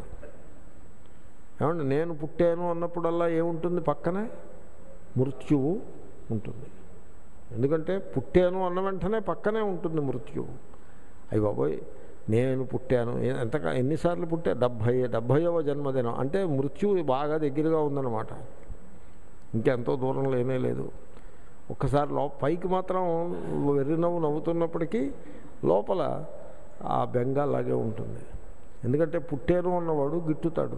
ఏమంటే నేను పుట్టాను అన్నప్పుడల్లా ఏముంటుంది పక్కనే మృత్యువు ఉంటుంది ఎందుకంటే పుట్టాను అన్న వెంటనే పక్కనే ఉంటుంది మృత్యువు అయ్యి బాబోయ్ నేను పుట్టాను ఎంత ఎన్నిసార్లు పుట్టా డెబ్భై డెబ్భైవ జన్మదినం అంటే మృత్యువు బాగా దగ్గరగా ఉందన్నమాట ఇంకెంతో దూరం లేనే లేదు ఒక్కసారి లో పైకి మాత్రం వెర్రి నవ్వు నవ్వుతున్నప్పటికీ లోపల ఆ బెంగ అలాగే ఉంటుంది ఎందుకంటే పుట్టాను అన్నవాడు గిట్టుతాడు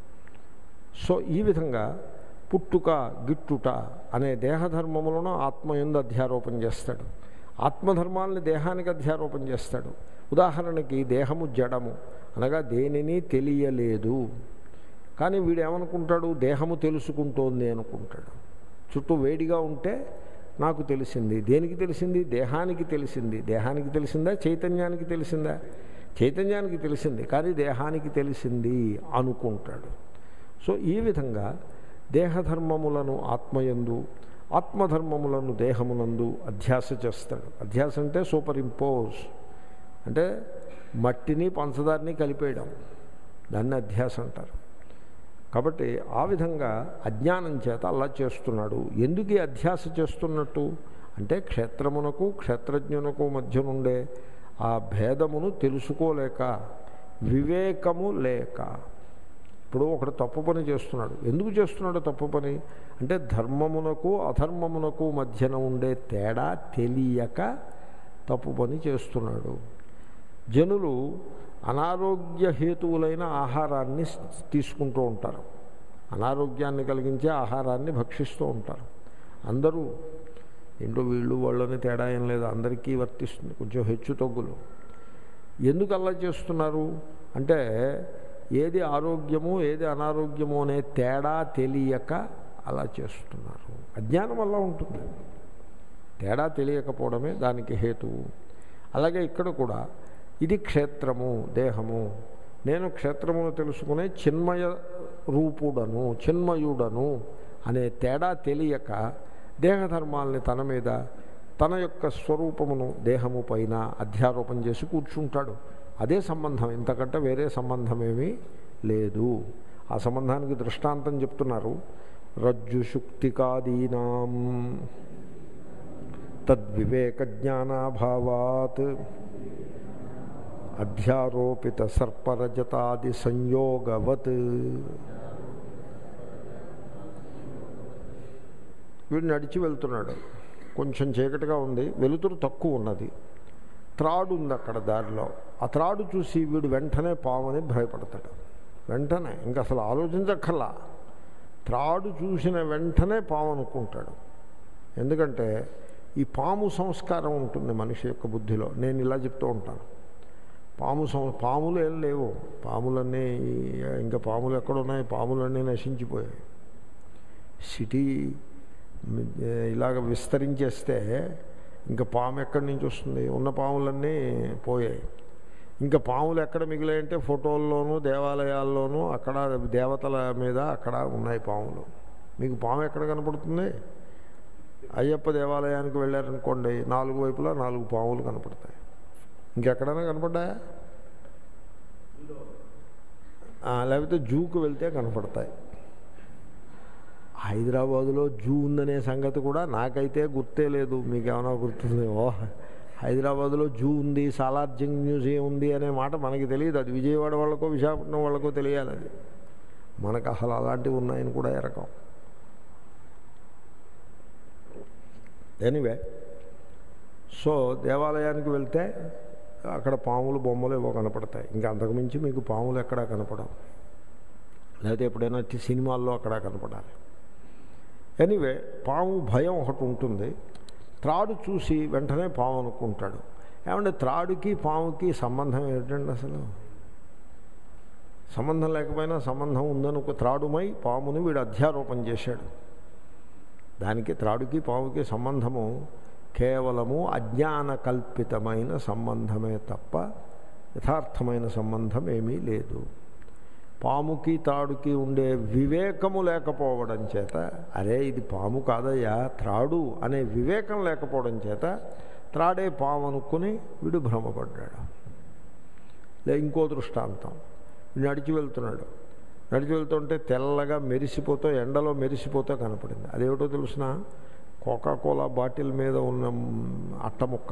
సో ఈ విధంగా పుట్టుక గిట్టుట అనే దేహధర్మములను ఆత్మ ఎందు అధ్యారోపణ చేస్తాడు ఆత్మధర్మాలని దేహానికి అధ్యారోపణ చేస్తాడు ఉదాహరణకి దేహము జడము అనగా దేనిని తెలియలేదు కానీ వీడు ఏమనుకుంటాడు దేహము తెలుసుకుంటోంది అనుకుంటాడు చుట్టూ వేడిగా ఉంటే నాకు తెలిసింది దేనికి తెలిసింది దేహానికి తెలిసింది దేహానికి తెలిసిందా చైతన్యానికి తెలిసిందా చైతన్యానికి తెలిసింది కానీ దేహానికి తెలిసింది అనుకుంటాడు సో ఈ విధంగా దేహధర్మములను ఆత్మయందు ఆత్మధర్మములను దేహమునందు అధ్యాస చేస్తాడు అధ్యాస అంటే సూపర్ ఇంపోజ్ అంటే మట్టిని పంచదారిని కలిపేయడం దాన్ని అధ్యాస అంటారు కాబట్టి ఆ విధంగా అజ్ఞానం చేత అలా చేస్తున్నాడు ఎందుకు ఈ అధ్యాస చేస్తున్నట్టు అంటే క్షేత్రమునకు క్షేత్రజ్ఞునకు మధ్య నుండే ఆ భేదమును తెలుసుకోలేక వివేకము లేక ఇప్పుడు ఒకడు తప్పు పని చేస్తున్నాడు ఎందుకు చేస్తున్నాడు తప్పు పని అంటే ధర్మమునకు అధర్మమునకు మధ్యన ఉండే తేడా తెలియక తప్పు పని చేస్తున్నాడు జనులు అనారోగ్య హేతువులైన ఆహారాన్ని తీసుకుంటూ ఉంటారు అనారోగ్యాన్ని కలిగించే ఆహారాన్ని భక్షిస్తూ ఉంటారు అందరూ ఇంట్లో వీళ్ళు వాళ్ళని తేడా ఏం లేదు అందరికీ వర్తిస్తుంది కొంచెం హెచ్చు తగ్గులు ఎందుకు అలా చేస్తున్నారు అంటే ఏది ఆరోగ్యము ఏది అనారోగ్యము అనే తేడా తెలియక అలా చేస్తున్నారు అజ్ఞానం వల్ల ఉంటుంది తేడా తెలియకపోవడమే దానికి హేతువు అలాగే ఇక్కడ కూడా ఇది క్షేత్రము దేహము నేను క్షేత్రమును తెలుసుకునే చిన్మయ రూపుడను చిన్మయుడను అనే తేడా తెలియక దేహధర్మాల్ని తన మీద తన యొక్క స్వరూపమును దేహము పైన అధ్యారోపణ చేసి కూర్చుంటాడు అదే సంబంధం ఇంతకంటే వేరే సంబంధమేమీ లేదు ఆ సంబంధానికి దృష్టాంతం చెప్తున్నారు రజ్జు శుక్తికాదీనాం తద్వివేక జ్ఞానాభావాత్ అధ్యారోపిత సర్పరజతాది సంయోగవత్ వీడు నడిచి వెళ్తున్నాడు కొంచెం చీకటిగా ఉంది వెలుతురు తక్కువ ఉన్నది త్రాడు ఉంది అక్కడ దారిలో ఆ త్రాడు చూసి వీడు వెంటనే పామని భయపడతాడు వెంటనే ఇంకా అసలు ఆలోచించక్కర్లా త్రాడు చూసిన వెంటనే పాము అనుకుంటాడు ఎందుకంటే ఈ పాము సంస్కారం ఉంటుంది మనిషి యొక్క బుద్ధిలో నేను ఇలా చెప్తూ ఉంటాను పాము సం పాములు ఏం లేవు పాములన్నీ ఇంకా పాములు ఎక్కడున్నాయి పాములన్నీ నశించిపోయాయి సిటీ ఇలాగ విస్తరించేస్తే ఇంకా పాము ఎక్కడి నుంచి వస్తుంది ఉన్న పాములన్నీ పోయాయి ఇంకా పాములు ఎక్కడ మిగిలాయంటే ఫోటోల్లోనూ దేవాలయాల్లోనూ అక్కడ దేవతల మీద అక్కడ ఉన్నాయి పాములు మీకు పాము ఎక్కడ కనపడుతుంది అయ్యప్ప దేవాలయానికి వెళ్ళారనుకోండి నాలుగు వైపులా నాలుగు పాములు కనపడతాయి ఇంకెక్కడైనా కనపడ్డాయా లేకపోతే జూకు వెళ్తే కనపడతాయి హైదరాబాదులో జూ ఉందనే సంగతి కూడా నాకైతే గుర్తే లేదు మీకు ఏమైనా గుర్తుంది ఓ హైదరాబాదులో జూ ఉంది సాలార్జింగ్ మ్యూజియం ఉంది అనే మాట మనకి తెలియదు అది విజయవాడ వాళ్ళకో విశాఖపట్నం వాళ్ళకో తెలియాలి అది మనకు అసలు అలాంటివి ఉన్నాయని కూడా ఎరకం ఎనీవే సో దేవాలయానికి వెళ్తే అక్కడ పాములు బొమ్మలు ఏవో కనపడతాయి ఇంకా అంతకుమించి మీకు పాములు ఎక్కడా కనపడవు లేకపోతే ఎప్పుడైనా సినిమాల్లో అక్కడ కనపడాలి ఎనీవే పాము భయం ఒకటి ఉంటుంది త్రాడు చూసి వెంటనే పాము అనుకుంటాడు ఏమంటే త్రాడుకి పాముకి సంబంధం ఏంటండి అసలు సంబంధం లేకపోయినా సంబంధం ఉందనుకో త్రాడుమై పాముని వీడు అధ్యారోపణ చేశాడు దానికి త్రాడుకి పాముకి సంబంధము కేవలము అజ్ఞాన కల్పితమైన సంబంధమే తప్ప యథార్థమైన సంబంధం ఏమీ లేదు పాముకి తాడుకి ఉండే వివేకము లేకపోవడం చేత అరే ఇది పాము కాదయ్యా త్రాడు అనే వివేకం లేకపోవడం చేత త్రాడే పాము అనుకుని వీడు భ్రమపడ్డాడు లే ఇంకో దృష్టాంతం నడిచి వెళ్తున్నాడు నడిచి వెళ్తుంటే తెల్లగా మెరిసిపోతూ ఎండలో మెరిసిపోతూ కనపడింది అదేమిటో తెలుసిన కోకాకోలా బాటిల్ మీద ఉన్న అట్టముక్క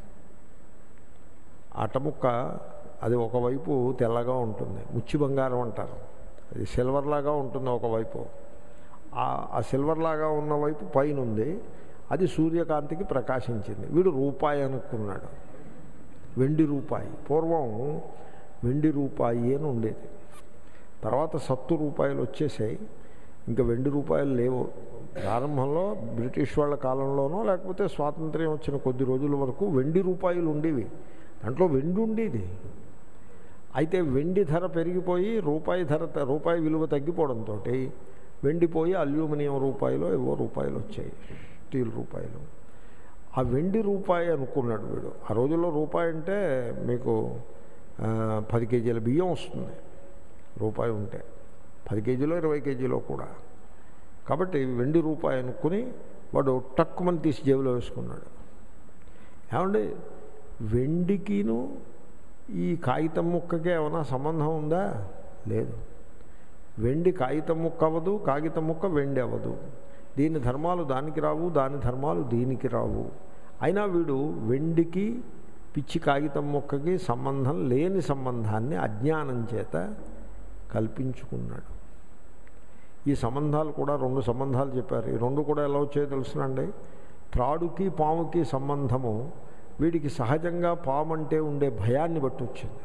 అట్టముక్క అది ఒకవైపు తెల్లగా ఉంటుంది ముచ్చి బంగారం అంటారు అది సిల్వర్ లాగా ఉంటుంది ఒకవైపు ఆ సిల్వర్ లాగా ఉన్న వైపు పైన ఉంది అది సూర్యకాంతికి ప్రకాశించింది వీడు రూపాయి అనుకున్నాడు వెండి రూపాయి పూర్వం వెండి రూపాయి అని ఉండేది తర్వాత సత్తు రూపాయలు వచ్చేసాయి ఇంకా వెండి రూపాయలు లేవు ప్రారంభంలో బ్రిటిష్ వాళ్ళ కాలంలోనో లేకపోతే స్వాతంత్ర్యం వచ్చిన కొద్ది రోజుల వరకు వెండి రూపాయలు ఉండేవి దాంట్లో వెండి ఉండేది అయితే వెండి ధర పెరిగిపోయి రూపాయి ధర రూపాయి విలువ తగ్గిపోవడంతో వెండిపోయి అల్యూమినియం రూపాయలు ఏవో రూపాయలు వచ్చాయి స్టీల్ రూపాయలు ఆ వెండి రూపాయి అనుకున్నాడు వీడు ఆ రోజుల్లో రూపాయి అంటే మీకు పది కేజీల బియ్యం వస్తుంది రూపాయి ఉంటే పది కేజీలో ఇరవై కేజీలో కూడా కాబట్టి వెండి రూపాయి అనుకుని వాడు టక్కుమని తీసి జేబులో వేసుకున్నాడు ఏమండి వెండికిను ఈ కాగితం ముక్కకి ఏమైనా సంబంధం ఉందా లేదు వెండి కాగితం ముక్క అవ్వదు కాగితం ముక్క వెండి అవ్వదు దీని ధర్మాలు దానికి రావు దాని ధర్మాలు దీనికి రావు అయినా వీడు వెండికి పిచ్చి కాగితం ముక్కకి సంబంధం లేని సంబంధాన్ని అజ్ఞానం చేత కల్పించుకున్నాడు ఈ సంబంధాలు కూడా రెండు సంబంధాలు చెప్పారు ఈ రెండు కూడా ఎలా వచ్చాయో తెలుసునండి త్రాడుకి పాముకి సంబంధము వీడికి సహజంగా పాము అంటే ఉండే భయాన్ని బట్టి వచ్చింది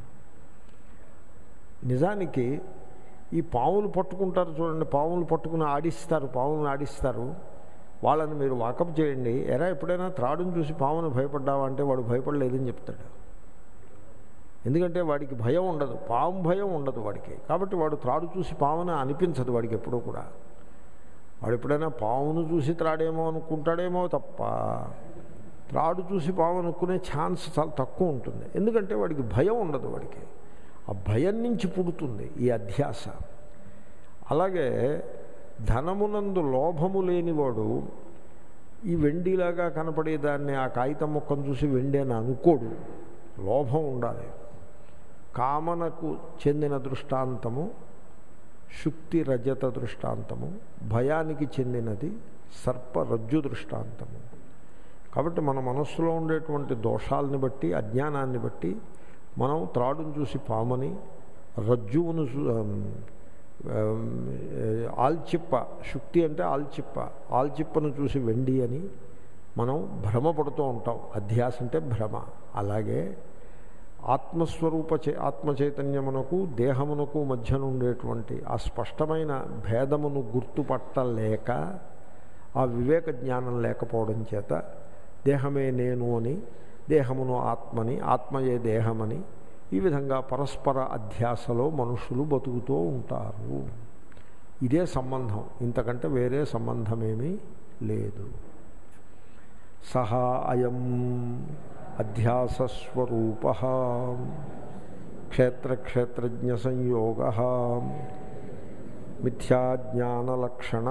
నిజానికి ఈ పాములు పట్టుకుంటారు చూడండి పాములు పట్టుకుని ఆడిస్తారు పాములను ఆడిస్తారు వాళ్ళని మీరు వాకప్ చేయండి ఎరా ఎప్పుడైనా త్రాడుని చూసి పామును భయపడ్డావా అంటే వాడు భయపడలేదని చెప్తాడు ఎందుకంటే వాడికి భయం ఉండదు పాము భయం ఉండదు వాడికి కాబట్టి వాడు త్రాడు చూసి పాముని అనిపించదు వాడికి ఎప్పుడూ కూడా వాడు ఎప్పుడైనా పామును చూసి త్రాడేమో అనుకుంటాడేమో తప్ప త్రాడు చూసి పాము అనుకునే ఛాన్స్ చాలా తక్కువ ఉంటుంది ఎందుకంటే వాడికి భయం ఉండదు వాడికి ఆ భయం నుంచి పుడుతుంది ఈ అధ్యాస అలాగే ధనమునందు లోభము లేనివాడు ఈ వెండిలాగా కనపడేదాన్ని ఆ కాగితం మొక్కను చూసి వెండి అని అనుకోడు లోభం ఉండాలి కామనకు చెందిన దృష్టాంతము శుక్తి రజత దృష్టాంతము భయానికి చెందినది సర్ప రజ్జు దృష్టాంతము కాబట్టి మన మనస్సులో ఉండేటువంటి దోషాలని బట్టి అజ్ఞానాన్ని బట్టి మనం త్రాడును చూసి పామని రజ్జువును చూ- ఆమ్, ఆల్చిప్ప శుక్తి అంటే ఆల్చిప్ప ఆల్చిప్పను చూసి వెండి అని మనం భ్రమపడుతూ ఉంటాం అధ్యాస అంటే భ్రమ అలాగే ఆత్మస్వరూప చే ఆత్మ చైతన్యమునకు దేహమునకు మధ్యన ఉండేటువంటి ఆ స్పష్టమైన భేదమును గుర్తుపట్టలేక ఆ వివేక జ్ఞానం లేకపోవడం చేత దేహమే నేను అని దేహమును ఆత్మని ఆత్మయే దేహమని ఈ విధంగా పరస్పర అధ్యాసలో మనుషులు బతుకుతూ ఉంటారు ఇదే సంబంధం ఇంతకంటే వేరే సంబంధమేమీ లేదు సహా అయం అధ్యాసస్వరూప క్షేత్రక్షేత్రజ్ఞ సంయోగ మిథ్యాజ్ఞానలక్షణ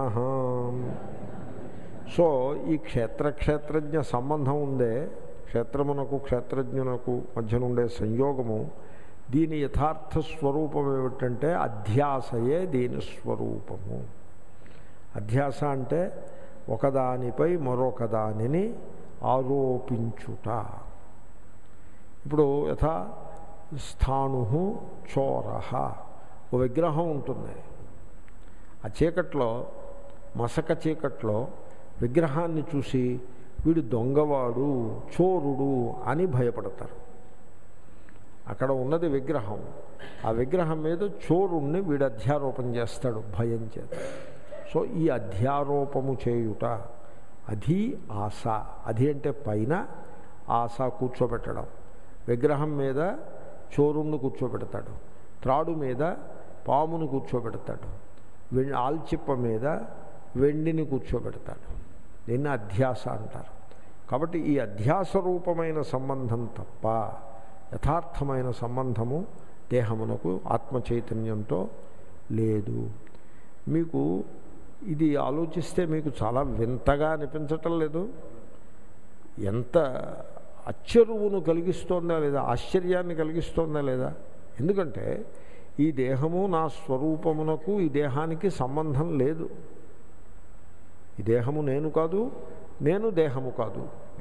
సో ఈ క్షేత్రక్షేత్రజ్ఞ సంబంధం ఉందే క్షేత్రమునకు క్షేత్రజ్ఞునకు మధ్య నుండే సంయోగము దీని యథార్థ స్వరూపం ఏమిటంటే అధ్యాసయే దీని స్వరూపము అధ్యాస అంటే ఒకదానిపై మరొక దానిని ఆరోపించుట ఇప్పుడు యథా స్థాణు చోర ఓ విగ్రహం ఉంటుంది ఆ చీకట్లో మసక చీకట్లో విగ్రహాన్ని చూసి వీడు దొంగవాడు చోరుడు అని భయపడతారు అక్కడ ఉన్నది విగ్రహం ఆ విగ్రహం మీద చోరుణ్ణి వీడు అధ్యారోపణ చేస్తాడు భయం చేత సో ఈ అధ్యారోపము చేయుట అధి ఆశ అధి అంటే పైన ఆశ కూర్చోబెట్టడం విగ్రహం మీద చోరుణ్ణి కూర్చోబెడతాడు త్రాడు మీద పామును కూర్చోబెడతాడు వె- ఆల్చిప్ప మీద వెండిని కూర్చోబెడతాడు దీన్ని అధ్యాస అంటారు కాబట్టి ఈ అధ్యాస రూపమైన సంబంధం తప్ప యథార్థమైన సంబంధము దేహమునకు ఆత్మ చైతన్యంతో లేదు మీకు ఇది ఆలోచిస్తే మీకు చాలా వింతగా అనిపించటం లేదు ఎంత అచ్చరువును కలిగిస్తోందా లేదా ఆశ్చర్యాన్ని కలిగిస్తోందా లేదా ఎందుకంటే ఈ దేహము నా స్వరూపమునకు ఈ దేహానికి సంబంధం లేదు ఈ దేహము నేను కాదు నేను దేహము కాదు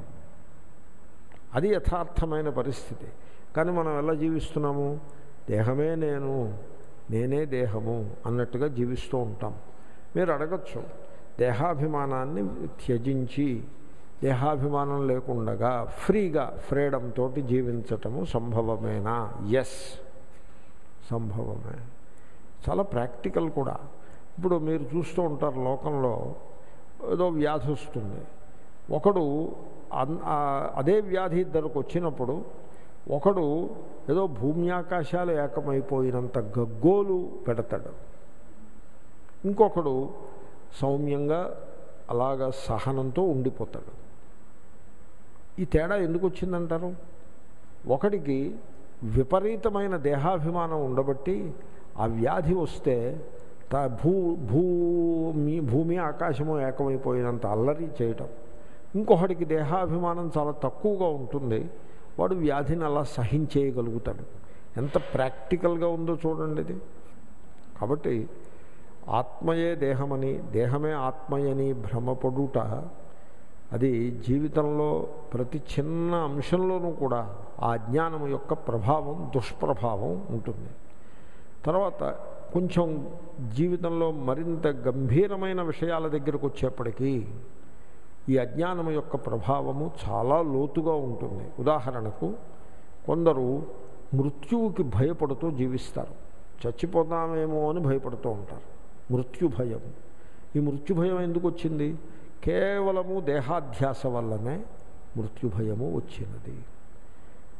అది యథార్థమైన పరిస్థితి కానీ మనం ఎలా జీవిస్తున్నాము దేహమే నేను నేనే దేహము అన్నట్టుగా జీవిస్తూ ఉంటాం మీరు అడగచ్చు దేహాభిమానాన్ని త్యజించి దేహాభిమానం లేకుండగా ఫ్రీగా ఫ్రీడమ్ తోటి జీవించటము సంభవమేనా ఎస్ సంభవమే చాలా ప్రాక్టికల్ కూడా ఇప్పుడు మీరు చూస్తూ ఉంటారు లోకంలో ఏదో వ్యాధి వస్తుంది ఒకడు అన్- ఆ అదే వ్యాధి ఇద్దరికి వచ్చినప్పుడు ఒకడు ఏదో భూమి ఆకాశాలు ఏకమైపోయినంత గగ్గోలు పెడతాడు ఇంకొకడు సౌమ్యంగా అలాగ సహనంతో ఉండిపోతాడు ఈ తేడా ఎందుకు వచ్చిందంటారు ఒకడికి విపరీతమైన దేహాభిమానం ఉండబట్టి ఆ వ్యాధి వస్తే తా భూ భూమి భూమి ఆకాశము ఏకమైపోయినంత అల్లరి చేయటం ఇంకొకడికి దేహాభిమానం చాలా తక్కువగా ఉంటుంది వాడు వ్యాధిని అలా సహించేయగలుగుతాడు ఎంత ప్రాక్టికల్గా ఉందో చూడండి ఇది కాబట్టి ఆత్మయే దేహమని దేహమే ఆత్మయని భ్రమపడుట అది జీవితంలో ప్రతి చిన్న అంశంలోనూ కూడా ఆ జ్ఞానం యొక్క ప్రభావం దుష్ప్రభావం ఉంటుంది తర్వాత కొంచెం జీవితంలో మరింత గంభీరమైన విషయాల దగ్గరకు వచ్చేప్పటికీ ఈ అజ్ఞానం యొక్క ప్రభావము చాలా లోతుగా ఉంటుంది ఉదాహరణకు కొందరు మృత్యువుకి భయపడుతూ జీవిస్తారు చచ్చిపోతామేమో అని భయపడుతూ ఉంటారు మృత్యు భయం ఈ మృత్యు భయం ఎందుకు వచ్చింది కేవలము దేహాధ్యాస వల్లనే మృత్యు భయము వచ్చినది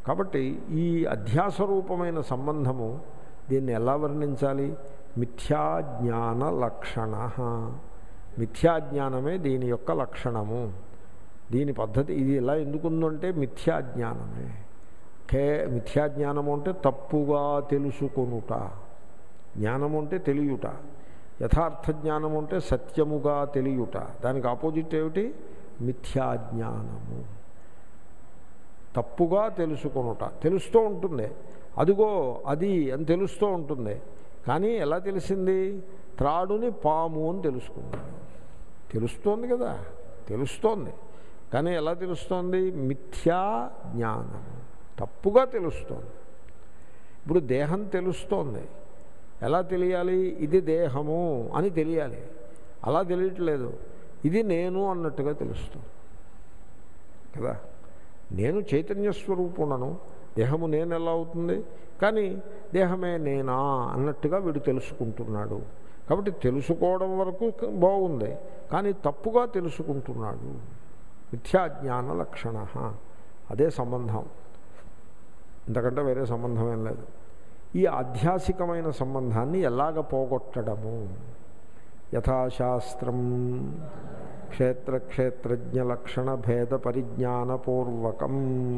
కాబట్టి ఈ అధ్యాస రూపమైన సంబంధము దీన్ని ఎలా వర్ణించాలి మిథ్యాజ్ఞాన లక్షణ మిథ్యాజ్ఞానమే దీని యొక్క లక్షణము దీని పద్ధతి ఇది ఎలా ఎందుకుందంటే మిథ్యాజ్ఞానమే కే మిథ్యాజ్ఞానము అంటే తప్పుగా తెలుసుకొనుట జ్ఞానము అంటే తెలియుట యథార్థ జ్ఞానము అంటే సత్యముగా తెలియుట దానికి ఆపోజిట్ ఏమిటి మిథ్యాజ్ఞానము తప్పుగా తెలుసుకొనుట తెలుస్తూ ఉంటుంది అదిగో అది అని తెలుస్తూ ఉంటుంది కానీ ఎలా తెలిసింది త్రాడుని పాము అని తెలుసుకున్నాడు తెలుస్తోంది కదా తెలుస్తోంది కానీ ఎలా తెలుస్తోంది మిథ్యా జ్ఞానము తప్పుగా తెలుస్తోంది ఇప్పుడు దేహం తెలుస్తోంది ఎలా తెలియాలి ఇది దేహము అని తెలియాలి అలా తెలియట్లేదు ఇది నేను అన్నట్టుగా తెలుస్తుంది కదా నేను చైతన్య స్వరూపుణను దేహము నేను ఎలా అవుతుంది కానీ దేహమే నేనా అన్నట్టుగా వీడు తెలుసుకుంటున్నాడు కాబట్టి తెలుసుకోవడం వరకు బాగుంది కానీ తప్పుగా తెలుసుకుంటున్నాడు మిథ్యాజ్ఞాన లక్షణ అదే సంబంధం ఇంతకంటే వేరే సంబంధం ఏం లేదు ఈ ఆధ్యాసికమైన సంబంధాన్ని ఎలాగ పోగొట్టడము యథాశాస్త్రం క్షేత్రక్షేత్రజ్ఞ లక్షణ భేద పరిజ్ఞానపూర్వకం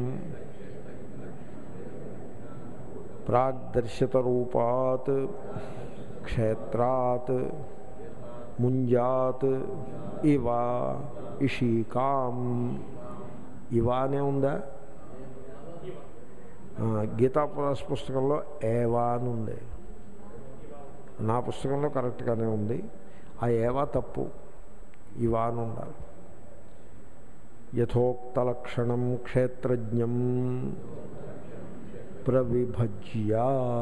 ప్రాగ్దర్శిత రూపాత్ క్షేత్రాత్ ముంజాత్ ఇవ ఇషీకాం ఇవానే ఉందా గీతాపురాస్ పుస్తకంలో ఏవా అని ఉంది నా పుస్తకంలో కరెక్ట్గానే ఉంది ఆ ఏవా తప్పు ఇవా అని ఉండాలి యథోక్త లక్షణం క్షేత్రజ్ఞం ప్రవిభజ్య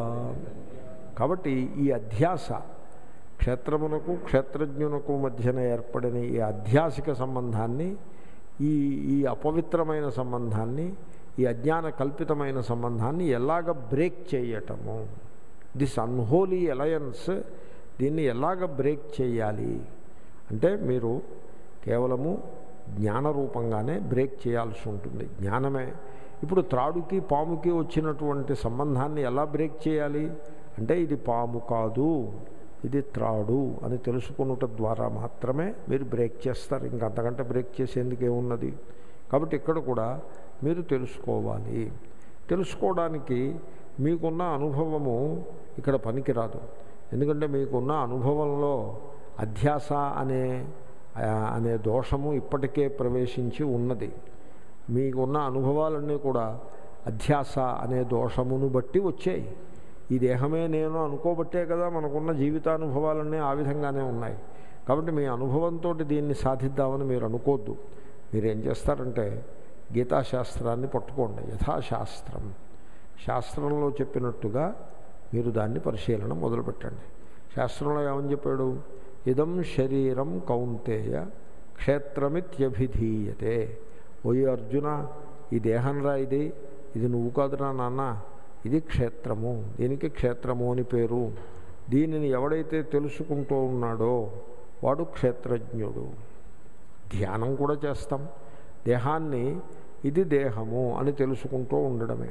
కాబట్టి ఈ అధ్యాస క్షేత్రమునకు క్షేత్రజ్ఞునకు మధ్యన ఏర్పడిన ఈ అధ్యాసిక సంబంధాన్ని ఈ ఈ అపవిత్రమైన సంబంధాన్ని ఈ అజ్ఞాన కల్పితమైన సంబంధాన్ని ఎలాగ బ్రేక్ చేయటము దిస్ అన్హోలీ అలయన్స్ దీన్ని ఎలాగ బ్రేక్ చేయాలి అంటే మీరు కేవలము జ్ఞానరూపంగానే బ్రేక్ చేయాల్సి ఉంటుంది జ్ఞానమే ఇప్పుడు త్రాడుకి పాముకి వచ్చినటువంటి సంబంధాన్ని ఎలా బ్రేక్ చేయాలి అంటే ఇది పాము కాదు ఇది త్రాడు అని తెలుసుకున్నట ద్వారా మాత్రమే మీరు బ్రేక్ చేస్తారు ఇంకా అంతకంటే బ్రేక్ చేసేందుకు ఏమున్నది కాబట్టి ఇక్కడ కూడా మీరు తెలుసుకోవాలి తెలుసుకోవడానికి మీకున్న అనుభవము ఇక్కడ పనికిరాదు ఎందుకంటే మీకున్న అనుభవంలో అధ్యాస అనే అనే దోషము ఇప్పటికే ప్రవేశించి ఉన్నది మీకున్న అనుభవాలన్నీ కూడా అధ్యాస అనే దోషమును బట్టి వచ్చాయి ఈ దేహమే నేను అనుకోబట్టే కదా మనకున్న జీవితానుభవాలన్నీ ఆ విధంగానే ఉన్నాయి కాబట్టి మీ అనుభవంతో దీన్ని సాధిద్దామని మీరు అనుకోవద్దు మీరు ఏం చేస్తారంటే గీతాశాస్త్రాన్ని పట్టుకోండి యథాశాస్త్రం శాస్త్రంలో చెప్పినట్టుగా మీరు దాన్ని పరిశీలన మొదలుపెట్టండి శాస్త్రంలో ఏమని చెప్పాడు ఇదం శరీరం కౌంతేయ క్షేత్రమిత్యభిధీయతే ఓయి అర్జున ఈ దేహం రా ఇది ఇది నువ్వు కాదురా నాన్న ఇది క్షేత్రము దీనికి క్షేత్రము అని పేరు దీనిని ఎవడైతే తెలుసుకుంటూ ఉన్నాడో వాడు క్షేత్రజ్ఞుడు ధ్యానం కూడా చేస్తాం దేహాన్ని ఇది దేహము అని తెలుసుకుంటూ ఉండడమే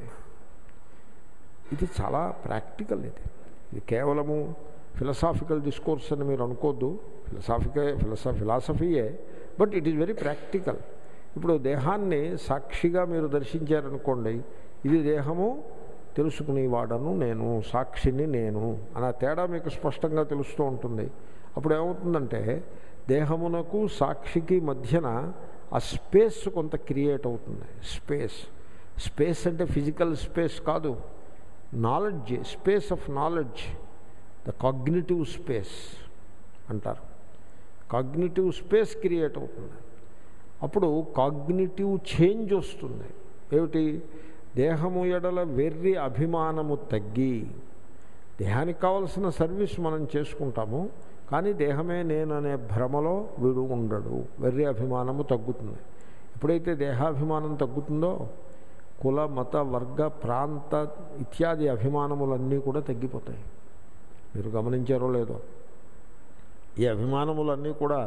ఇది చాలా ప్రాక్టికల్ ఇది ఇది కేవలము ఫిలసాఫికల్ డిస్కోర్స్ అని మీరు అనుకోద్దు ఫిలసాఫికే ఫిలసా ఫిలాసఫీయే but it is very practical ఇప్పుడు దేహాన్ని సాక్షిగా మీరు దర్శించారనుకోండి ఇది దేహము తెలుసుకునేవాడను నేను సాక్షిని నేను అన్న తేడా మీకు స్పష్టంగా తెలుస్తూ ఉంటుంది అప్పుడు ఏమవుతుందంటే దేహమునకు సాక్షికి మధ్యన ఆ స్పేస్ కొంత క్రియేట్ అవుతుంది స్పేస్ స్పేస్ అంటే ఫిజికల్ స్పేస్ కాదు knowledge space of knowledge the cognitive space అంటారు కాగ్నిటివ్ స్పేస్ క్రియేట్ అవుతుంది అప్పుడు కాగ్నిటివ్ చేంజ్ వస్తుంది ఏమిటి దేహము ఎడల వెర్రి అభిమానము తగ్గి దేహానికి కావలసిన సర్వీస్ మనం చేసుకుంటాము కానీ దేహమే నేననే భ్రమలో వీడు ఉండడు వెర్రి అభిమానము తగ్గుతుంది ఎప్పుడైతే దేహాభిమానం తగ్గుతుందో కుల మత వర్గ ప్రాంత ఇత్యాది అభిమానములన్నీ కూడా తగ్గిపోతాయి మీరు గమనించారో లేదో ఈ అభిమానములన్నీ కూడా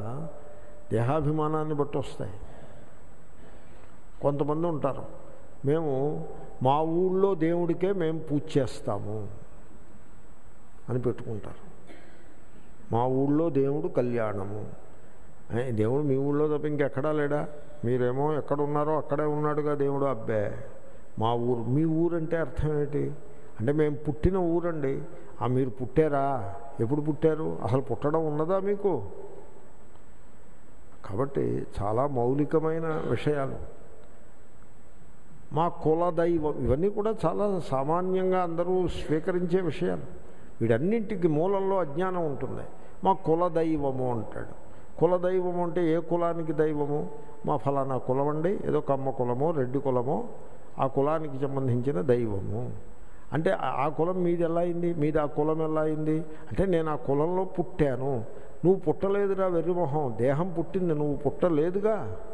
దేహాభిమానాన్ని బట్టి వస్తాయి కొంతమంది ఉంటారు మేము మా ఊళ్ళో దేవుడికే మేము పూజ చేస్తాము అని పెట్టుకుంటారు మా ఊళ్ళో దేవుడు కళ్యాణము ఏ, దేవుడు మీ ఊళ్ళో తప్ప ఇంకెక్కడా లేడా మీరేమో ఎక్కడ ఉన్నారో అక్కడే ఉన్నాడుగా దేవుడు అబ్బే మా ఊరు మీ ఊరంటే అర్థం ఏంటి అంటే మేము పుట్టిన ఊరండి ఆ మీరు పుట్టారా ఎప్పుడు పుట్టారు అసలు పుట్టడం ఉన్నదా మీకు కాబట్టి చాలా మౌలికమైన విషయాలు మా కుల దైవం ఇవన్నీ కూడా చాలా సామాన్యంగా అందరూ స్వీకరించే విషయాలు వీటన్నింటికి మూలంలో అజ్ఞానం ఉంటుంది మా కుల దైవము అంటాడు కుల దైవం అంటే ఏ కులానికి దైవము మా ఫలానా కులం అండి ఏదో కమ్మ కులమో రెడ్డి కులమో ఆ కులానికి సంబంధించిన దైవము అంటే ఆ- ఆ కులం మీది ఎలా అయింది మీది ఆ కులం ఎలా అయింది అంటే నేను ఆ కులంలో పుట్టాను నువ్వు పుట్టలేదురా వెర్రిమొహం దేహం పుట్టింది నువ్వు పుట్టలేదుగా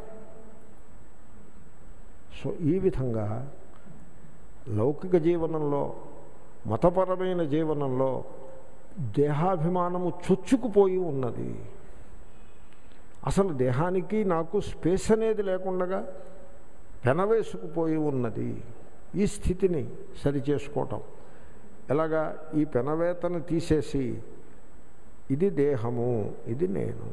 సో ఈ విధంగా లౌకిక జీవనంలో మతపరమైన జీవనంలో దేహాభిమానము చొచ్చుకుపోయి ఉన్నది అసలు దేహానికి నాకు స్పేస్ అనేది లేకుండా పెనవేసుకుపోయి ఉన్నది ఈ స్థితిని సరిచేసుకోవటం ఎలాగా ఈ పెనవేతను తీసేసి ఇది దేహము ఇది నేను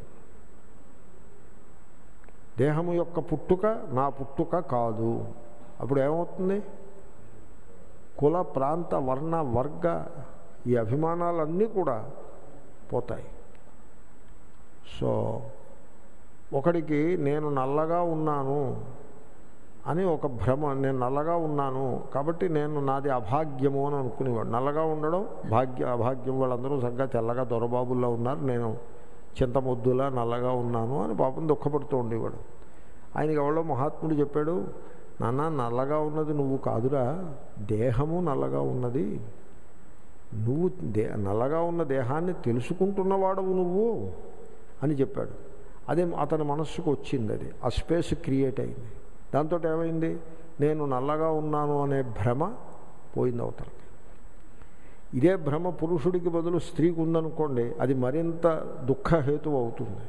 దేహము యొక్క పుట్టుక నా పుట్టుక కాదు అప్పుడు ఏమవుతుంది కుల ప్రాంత వర్ణ వర్గ ఈ అభిమానాలన్నీ కూడా పోతాయి సో ఒకడికి నేను నల్లగా ఉన్నాను అని ఒక భ్రమ నేను నల్లగా ఉన్నాను కాబట్టి నేను నాది అభాగ్యము అని అనుకునేవాడు నల్లగా ఉండడం భాగ్య అభాగ్యం వాళ్ళందరూ సరిగ్గా తెల్లగా దొరబాబుల్లో ఉన్నారు నేను చింతమొద్దులా నల్లగా ఉన్నాను అని పాపం దుఃఖపడుతూ ఉండేవాడు ఆయనకి ఎవరో మహాత్ముడు చెప్పాడు నాన్న నల్లగా ఉన్నది నువ్వు కాదురా దేహము నల్లగా ఉన్నది నువ్వు దే నల్లగా ఉన్న దేహాన్ని తెలుసుకుంటున్నవాడవు నువ్వు అని చెప్పాడు అదే అతని మనస్సుకు వచ్చింది అది ఆ స్పేస్ క్రియేట్ అయింది దాంతో ఏమైంది నేను నల్లగా ఉన్నాను అనే భ్రమ పోయింది అవతలకి ఇదే భ్రమ పురుషుడికి బదులు స్త్రీకి ఉందనుకోండి అది మరింత దుఃఖహేతు అవుతుంది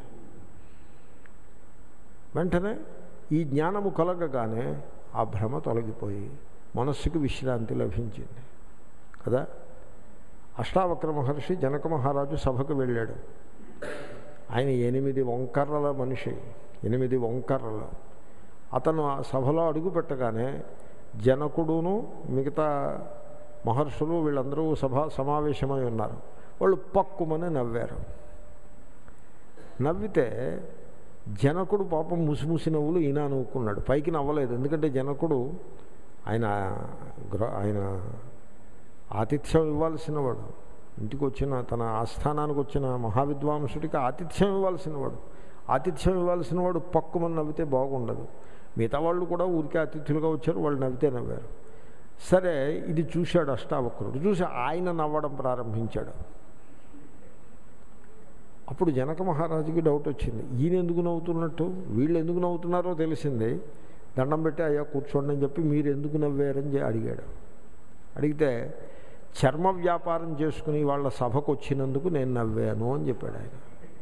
వెంటనే ఈ జ్ఞానము కలగగానే ఆ భ్రమ తొలగిపోయి మనస్సుకి విశ్రాంతి లభించింది కదా అష్టావక్ర మహర్షి జనక మహారాజు సభకు వెళ్ళాడు ఆయన ఎనిమిది వంకర్రల మనిషి ఎనిమిది వంకర్రలు అతను ఆ సభలో అడుగు పెట్టగానే జనకుడును మిగతా మహర్షులు వీళ్ళందరూ సభ సమావేశమై ఉన్నారు వాళ్ళు పక్కుమని నవ్వారు నవ్వితే జనకుడు పాపం ముసిముసి నవ్వులు ఈయన నవ్వుకున్నాడు పైకి నవ్వలేదు ఎందుకంటే జనకుడు ఆయన గృహ ఆయన ఆతిథ్యం ఇవ్వాల్సిన వాడు ఇంటికి వచ్చిన తన ఆస్థానానికి వచ్చిన మహావిద్వాంసుడికి ఆతిథ్యం ఇవ్వాల్సిన వాడు ఆతిథ్యం ఇవ్వాల్సిన వాడు పక్కుమని నవ్వితే బాగుండదు మిగతా వాళ్ళు కూడా ఊరికే అతిథులుగా వచ్చారు వాళ్ళు నవ్వితే నవ్వారు సరే ఇది చూశాడు అష్టావక్రుడు చూసి ఆయన నవ్వడం ప్రారంభించాడు అప్పుడు జనక మహారాజుకి డౌట్ వచ్చింది ఈయన ఎందుకు నవ్వుతున్నట్టు వీళ్ళు ఎందుకు నవ్వుతున్నారో తెలిసింది దండం పెట్టి అయ్యా కూర్చోండి అని చెప్పి మీరు ఎందుకు నవ్వారని చె- అడిగాడు అడిగితే చర్మ వ్యాపారం చేసుకుని వాళ్ళ సభకు వచ్చినందుకు నేను నవ్వాను అని చెప్పాడు ఆయన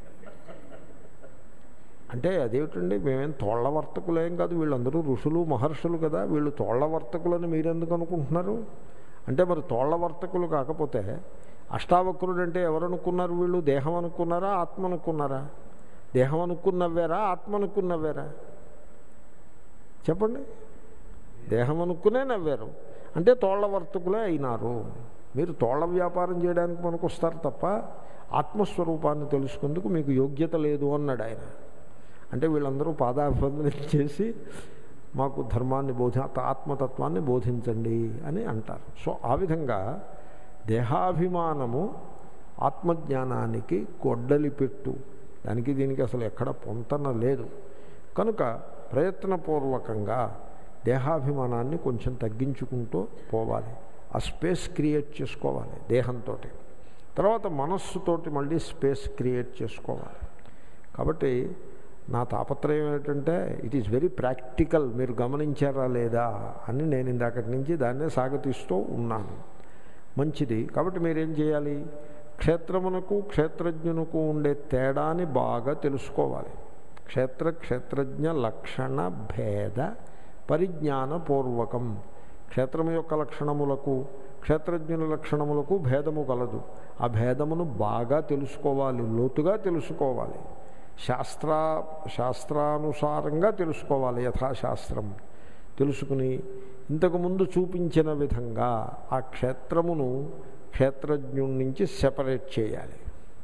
అంటే అదేమిటండి మేమేం తోళ్ల వర్తకులేం కాదు వీళ్ళందరూ ఋషులు మహర్షులు కదా వీళ్ళు తోళ్ల వర్తకులని మీరెందుకు అనుకుంటున్నారు అంటే మరి తోళ్ల వర్తకులు కాకపోతే అష్టావక్రుడు అంటే ఎవరు అనుకున్నారు వీళ్ళు దేహం అనుకున్నారా ఆత్మ అనుకున్నారా దేహం అనుకున్నవ్వారా ఆత్మ అనుకున్నవ్వారా చెప్పండి దేహం అనుకునే నవ్వారు అంటే తోళ్ల వర్తకులే అయినారు మీరు తోళ్ల వ్యాపారం చేయడానికి మనకొస్తారు తప్ప ఆత్మస్వరూపాన్ని తెలుసుకుందుకు మీకు యోగ్యత లేదు అన్నాడు ఆయన అంటే వీళ్ళందరూ పాదాభివందన చేసి మాకు ధర్మాన్ని బోధ ఆత్మతత్వాన్ని బోధించండి అని అంటారు సో ఆ విధంగా దేహాభిమానము ఆత్మజ్ఞానానికి గొడ్డలి పెట్టు దానికి దీనికి అసలు ఎక్కడ పొంతన లేదు కనుక ప్రయత్నపూర్వకంగా దేహాభిమానాన్ని కొంచెం తగ్గించుకుంటూ పోవాలి ఆ స్పేస్ క్రియేట్ చేసుకోవాలి దేహంతో తర్వాత మనస్సుతోటి మళ్ళీ స్పేస్ క్రియేట్ చేసుకోవాలి కాబట్టి నా తాపత్రయం ఏంటంటే ఇట్ ఈస్ వెరీ ప్రాక్టికల్ మీరు గమనించారా లేదా అని నేను ఇందాకటి నుంచి దాన్నే సాగతీస్తూ ఉన్నాను మంచిది కాబట్టి మీరేం చేయాలి క్షేత్రమునకు క్షేత్రజ్ఞునకు ఉండే తేడాని బాగా తెలుసుకోవాలి క్షేత్ర క్షేత్రజ్ఞ లక్షణ భేద పరిజ్ఞానపూర్వకం క్షేత్రము యొక్క లక్షణములకు క్షేత్రజ్ఞుల లక్షణములకు భేదము కలదు ఆ భేదమును బాగా తెలుసుకోవాలి లోతుగా తెలుసుకోవాలి శాస్త్ర శాస్త్రానుసారంగా తెలుసుకోవాలి యథాశాస్త్రం తెలుసుకుని ఇంతకుముందు చూపించిన విధంగా ఆ క్షేత్రమును క్షేత్రజ్ఞుడి నుంచి సెపరేట్ చేయాలి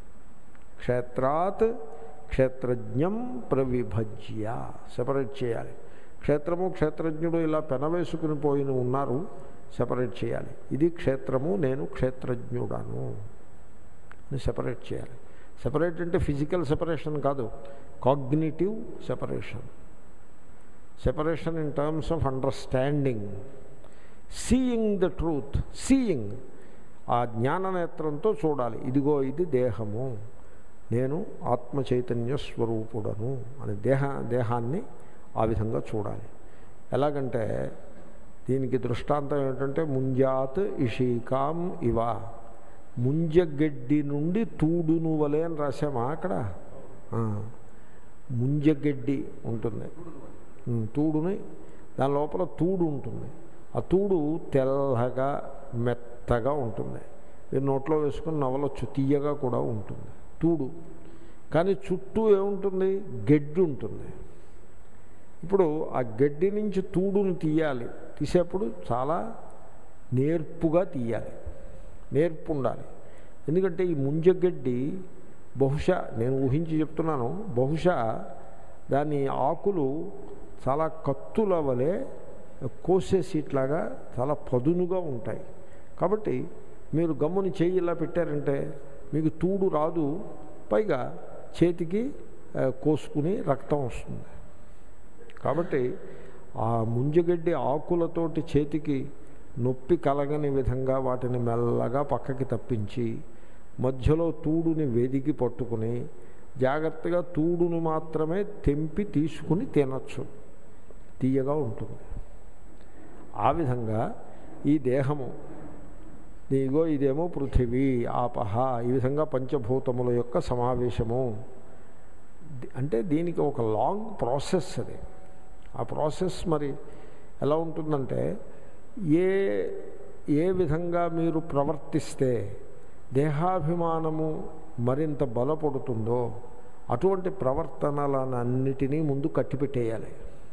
క్షేత్రాత్ క్షేత్రజ్ఞం ప్రవిభజ్య సెపరేట్ చేయాలి క్షేత్రము క్షేత్రజ్ఞుడు ఇలా పెనవేసుకుని పోయిన ఉన్నారు సెపరేట్ చేయాలి ఇది క్షేత్రము నేను క్షేత్రజ్ఞుడను అని సెపరేట్ చేయాలి సెపరేట్ అంటే ఫిజికల్ సెపరేషన్ కాదు cognitive separation separation in terms of understanding seeing the truth seeing ఆ జ్ఞాననేత్రంతో చూడాలి ఇదిగో ఇది దేహము నేను ఆత్మ చైతన్య స్వరూపుడను అని దేహ దేహాన్ని ఆ విధంగా చూడాలి ఎలాగంటే దీనికి దృష్టాంతం ఏమిటంటే ముంజాత్ ఇషీకాం ఇవ ముంజగడ్డి నుండి తూడును వలె అని రాసామా అక్కడ ఆ, ముంజగడ్డి ఉంటుంది ఉమ్, తూడుని దాని లోపల తూడు ఉంటుంది ఆ తూడు తెల్లగా మెత్తగా ఉంటుంది మీరు నోట్లో వేసుకుని నవలొచ్చు తీయగా కూడా ఉంటుంది తూడు కానీ చుట్టూ ఏముంటుంది గడ్డి ఉంటుంది ఇప్పుడు ఆ గడ్డి నుంచి తూడును తీయాలి తీసేప్పుడు చాలా నేర్పుగా తీయాలి నేర్పు ఉండాలి ఎందుకంటే ఈ ముంజగడ్డి బహుశా నేను ఊహించి చెప్తున్నాను బహుశా దాని ఆకులు చాలా కత్తుల వలె కోసేసి ఇట్లాగా చాలా పదునుగా ఉంటాయి కాబట్టి మీరు గమ్ముని చేయి ఇలా పెట్టారంటే మీకు తూడు రాదు పైగా చేతికి ఆ, కోసుకుని రక్తం వస్తుంది కాబట్టి ఆ ముంజగడ్డి ఆకులతోటి చేతికి నొప్పి కలగని విధంగా వాటిని మెల్లగా పక్కకి తప్పించి మధ్యలో తూడుని వేదికి పట్టుకుని జాగ్రత్తగా తూడును మాత్రమే తెంపి తీసుకుని తినచ్చు తీయగా ఉంటుంది ఆ విధంగా ఈ దేహము ఇగో ఇదేమో పృథివీ ఆపహ ఈ విధంగా పంచభూతముల యొక్క సమావేశము ది- అంటే దీనికి ఒక లాంగ్ ప్రాసెస్ అది ఆ ప్రాసెస్ మరి ఎలా ఉంటుందంటే ఏ ఏ విధంగా మీరు ప్రవర్తిస్తే దేహాభిమానము మరింత బలపడుతుందో అటువంటి ప్రవర్తనలనన్నిటినీ ముందు కట్టిపెట్టేయాలి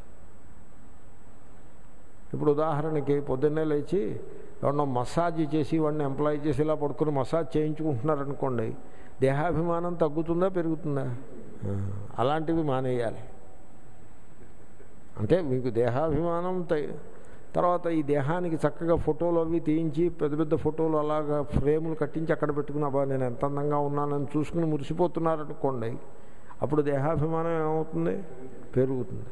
ఇప్పుడు ఉదాహరణకి పొద్దున్నే లేచి ఎవరన్నా మసాజ్ చేసి వాడిని ఎంప్లాయ్ చేసి ఇలా పడుకుని మసాజ్ చేయించుకుంటున్నారనుకోండి దేహాభిమానం తగ్గుతుందా పెరుగుతుందా ఆ, అలాంటివి మానేయాలి అంటే మీకు దేహాభిమానం త- తర్వాత ఈ దేహానికి చక్కగా ఫోటోలు అవి తీయించి పెద్ద పెద్ద ఫోటోలు అలాగా ఫ్రేములు కట్టించి అక్కడ పెట్టుకుని అబ్బా నేను ఎంత అందంగా ఉన్నానని చూసుకుని మురిసిపోతున్నారనుకోండి అప్పుడు దేహాభిమానం ఏమవుతుంది పెరుగుతుంది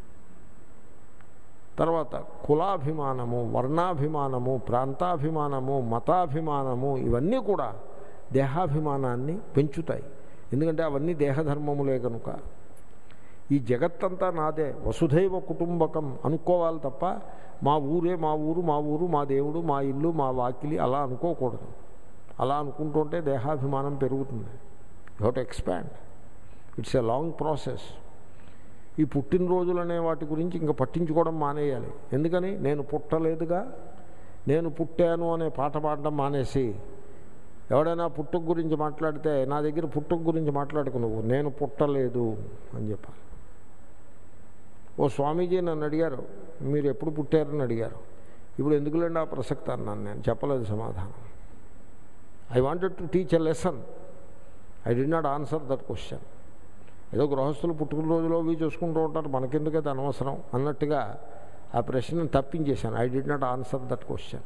తర్వాత కులాభిమానము వర్ణాభిమానము ప్రాంతాభిమానము మతాభిమానము ఇవన్నీ కూడా దేహాభిమానాన్ని పెంచుతాయి ఎందుకంటే అవన్నీ దేహధర్మములే కనుక ఈ జగత్తంతా నాదే వసుధైవ కుటుంబకం అనుకోవాలి తప్ప మా ఊరే మా ఊరు మా ఊరు మా దేవుడు మా ఇల్లు మా వాకిలి అలా అనుకోకూడదు అలా అనుకుంటుంటే దేహాభిమానం పెరుగుతుంది you have to expand it's a long process ఈ పుట్టినరోజులు అనే వాటి గురించి ఇంకా పట్టించుకోవడం మానేయాలి ఎందుకని నేను పుట్టలేదుగా నేను పుట్టాను అనే పాట పాడడం మానేసి ఎవడైనా పుట్టుక గురించి మాట్లాడితే నా దగ్గర పుట్టుక గురించి మాట్లాడుకు నువ్వు నేను పుట్టలేదు అని చెప్పాలి ఓ స్వామీజీ నన్ను అడిగారు మీరు ఎప్పుడు పుట్టారని అడిగారు ఇప్పుడు ఎందుకులేండి ఆ ప్రసక్తి అన్నాను నేను చెప్పలేదు సమాధానం I wanted to teach a lesson I did not answer that question ఏదో గృహస్థులు పుట్టుకున్న అవి చూసుకుంటూ ఉంటారు మనకెందుకైతే అనవసరం అన్నట్టుగా ఆ ప్రశ్నను తప్పించేశాను I did not answer that question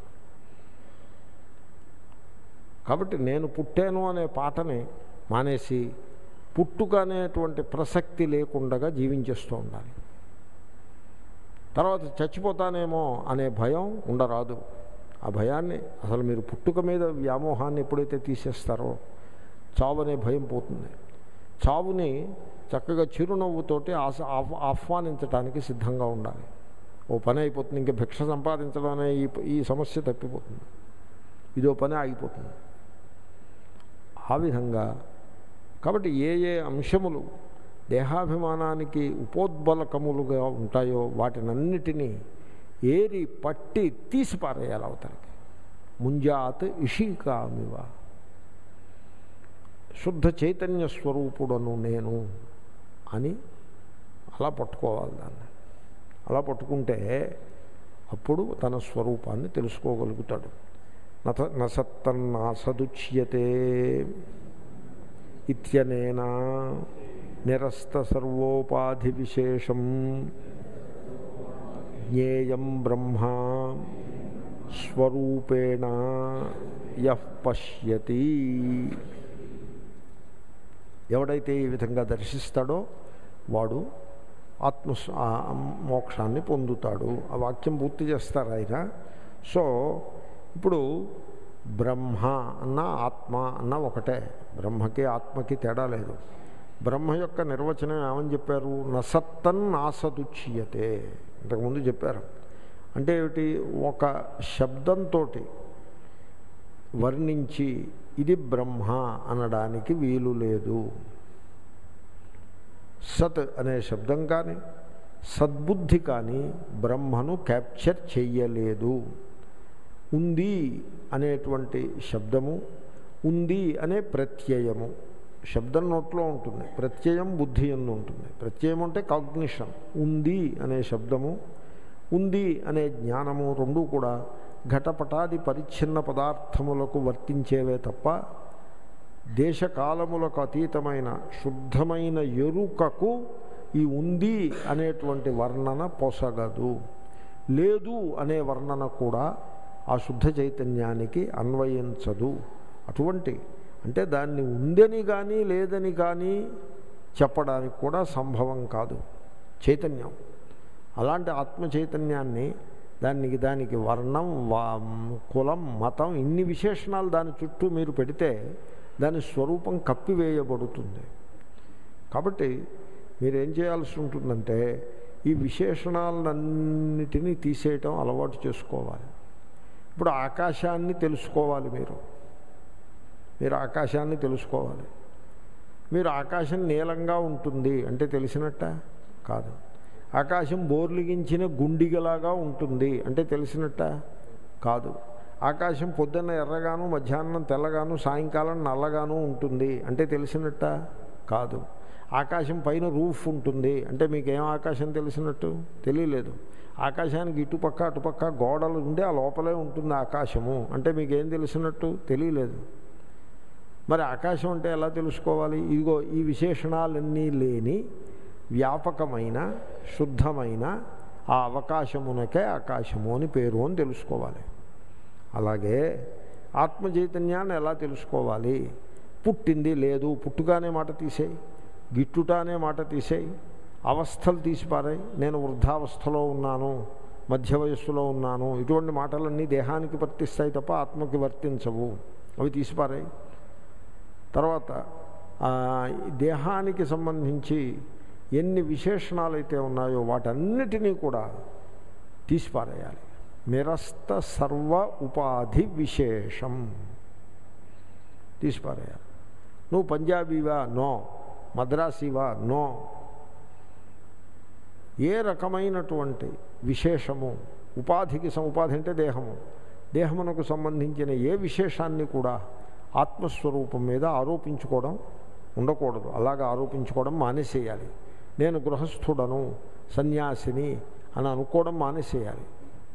కాబట్టి నేను పుట్టాను అనే పాటని మానేసి పుట్టుక అనేటువంటి ప్రసక్తి లేకుండా జీవించేస్తూ ఉండాలి తర్వాత చచ్చిపోతానేమో అనే భయం ఉండరాదు ఆ భయాన్ని అసలు మీరు పుట్టుక మీద వ్యామోహాన్ని ఎప్పుడైతే తీసేస్తారో చావు అనే భయం పోతుంది చావుని చక్కగా చిరునవ్వుతోటి ఆస ఆహ్- ఆహ్వానించడానికి సిద్ధంగా ఉండాలి ఓ పని అయిపోతుంది ఇంకా భిక్ష సంపాదించడం అనే ఈ ఈ సమస్య తప్పిపోతుంది ఇదో పని ఆగిపోతుంది ఆ విధంగా కాబట్టి ఏ ఏ అంశములు దేహాభిమానానికి ఉపోద్బలకములుగా ఉంటాయో వాటినన్నిటినీ ఏరి పట్టి తీసి పారేయాలి అవతలకి ముంజాత్ ఇషికామివ శుద్ధ చైతన్య స్వరూపుడను నేను అని అలా పట్టుకోవాలి దాన్ని అలా పట్టుకుంటే అప్పుడు తన స్వరూపాన్ని తెలుసుకోగలుగుతాడు నత నసత్తన్నాసదుచ్యతే ఇత్యనేనా నిరస్త సర్వోపాధి విశేషం జ్ఞేయం బ్రహ్మ స్వరూపేణ యః పశ్యతి ఎవడైతే ఈ విధంగా దర్శిస్తాడో వాడు ఆత్మ మోక్షాన్ని పొందుతాడు ఆ వాక్యం పూర్తి చేస్తారు ఆయన సో ఇప్పుడు బ్రహ్మ అన్న ఆత్మ అన్న ఒకటే బ్రహ్మకి ఆత్మకి తేడా లేదు బ్రహ్మ యొక్క నిర్వచనం ఏమని చెప్పారు నసత్తన్ నాసదుచ్యతే ఇంతకుముందు చెప్పారు అంటే ఏమిటి ఒక శబ్దంతో వర్ణించి ఇది బ్రహ్మ అనడానికి వీలు లేదు సత్ అనే శబ్దం కానీ సద్బుద్ధి కానీ బ్రహ్మను క్యాప్చర్ చెయ్యలేదు ఉంది అనేటువంటి శబ్దము ఉంది అనే ప్రత్యయము శబ్దం నోట్లో ఉంటుంది ప్రత్యయం బుద్ధి ఎందు ఉంటుంది ప్రత్యయం అంటే కాగ్నిషన్ ఉంది అనే శబ్దము ఉంది అనే జ్ఞానము రెండూ కూడా ఘటపటాది పరిచ్ఛిన్న పదార్థములకు వర్తించేవే తప్ప దేశకాలములకు అతీతమైన శుద్ధమైన ఎరుకకు ఈ ఉంది అనేటువంటి వర్ణన పొసగదు లేదు అనే వర్ణన కూడా ఆ శుద్ధ చైతన్యానికి అన్వయించదు అటువంటి అంటే దాన్ని ఉందని కానీ లేదని కానీ చెప్పడానికి కూడా సంభవం కాదు చైతన్యం అలాంటి ఆత్మ చైతన్యాన్ని దానికి దానికి వర్ణం కులం మతం ఇన్ని విశేషణాలు దాని చుట్టూ మీరు పెడితే దాని స్వరూపం కప్పివేయబడుతుంది కాబట్టి మీరేం చేయాల్సి ఉంటుందంటే ఈ విశేషణాలన్నిటినీ తీసేయటం అలవాటు చేసుకోవాలి ఇప్పుడు ఆకాశాన్ని తెలుసుకోవాలి మీరు మీరు ఆకాశాన్ని తెలుసుకోవాలి మీరు ఆకాశం నీలంగా ఉంటుంది అంటే తెలిసినట్ట కాదు ఆకాశం బోర్లిగించిన గుండిగలాగా ఉంటుంది అంటే తెలిసినట్ట కాదు ఆకాశం పొద్దున్న ఎర్రగాను మధ్యాహ్నం తెల్లగాను సాయంకాలం నల్లగాను ఉంటుంది అంటే తెలిసినట్ట కాదు ఆకాశం పైన రూఫ్ ఉంటుంది అంటే మీకేం ఆకాశం తెలిసినట్టు తెలియలేదు ఆకాశానికి ఇటుపక్క అటుపక్క గోడలు ఉండి ఆ లోపలే ఉంటుంది ఆకాశము అంటే మీకేం తెలిసినట్టు తెలియలేదు మరి ఆకాశం అంటే ఎలా తెలుసుకోవాలి ఇదిగో ఈ విశేషణాలన్నీ లేని వ్యాపకమైన శుద్ధమైన ఆ అవకాశమునకే ఆకాశము అని పేరు అని తెలుసుకోవాలి అలాగే ఆత్మ చైతన్యాన్ని ఎలా తెలుసుకోవాలి పుట్టింది లేదు పుట్టుగానే మాట తీసేయి గిట్టుట అనే మాట తీసేయి అవస్థలు తీసిపారాయి నేను వృద్ధావస్థలో ఉన్నాను మధ్య వయస్సులో ఉన్నాను ఇటువంటి మాటలన్నీ దేహానికి వర్తిస్తాయి తప్ప ఆత్మకి వర్తించవు అవి తీసిపారాయి తర్వాత దేహానికి సంబంధించి ఎన్ని విశేషణాలు అయితే ఉన్నాయో వాటన్నిటినీ కూడా తీసిపారేయాలి నిరస్త సర్వ ఉపాధి విశేషం తీసిపారేయాలి నువ్వు పంజాబీవా నో మద్రాసీవా నో ఏ రకమైనటువంటి విశేషము ఉపాధికి ఉపాధి అంటే దేహము దేహమునకు సంబంధించిన ఏ విశేషాన్ని కూడా ఆత్మస్వరూపం మీద ఆరోపించుకోవడం ఉండకూడదు అలాగా ఆరోపించుకోవడం మానేసేయాలి నేను గృహస్థుడను సన్యాసిని అని అనుకోవడం మానేసేయాలి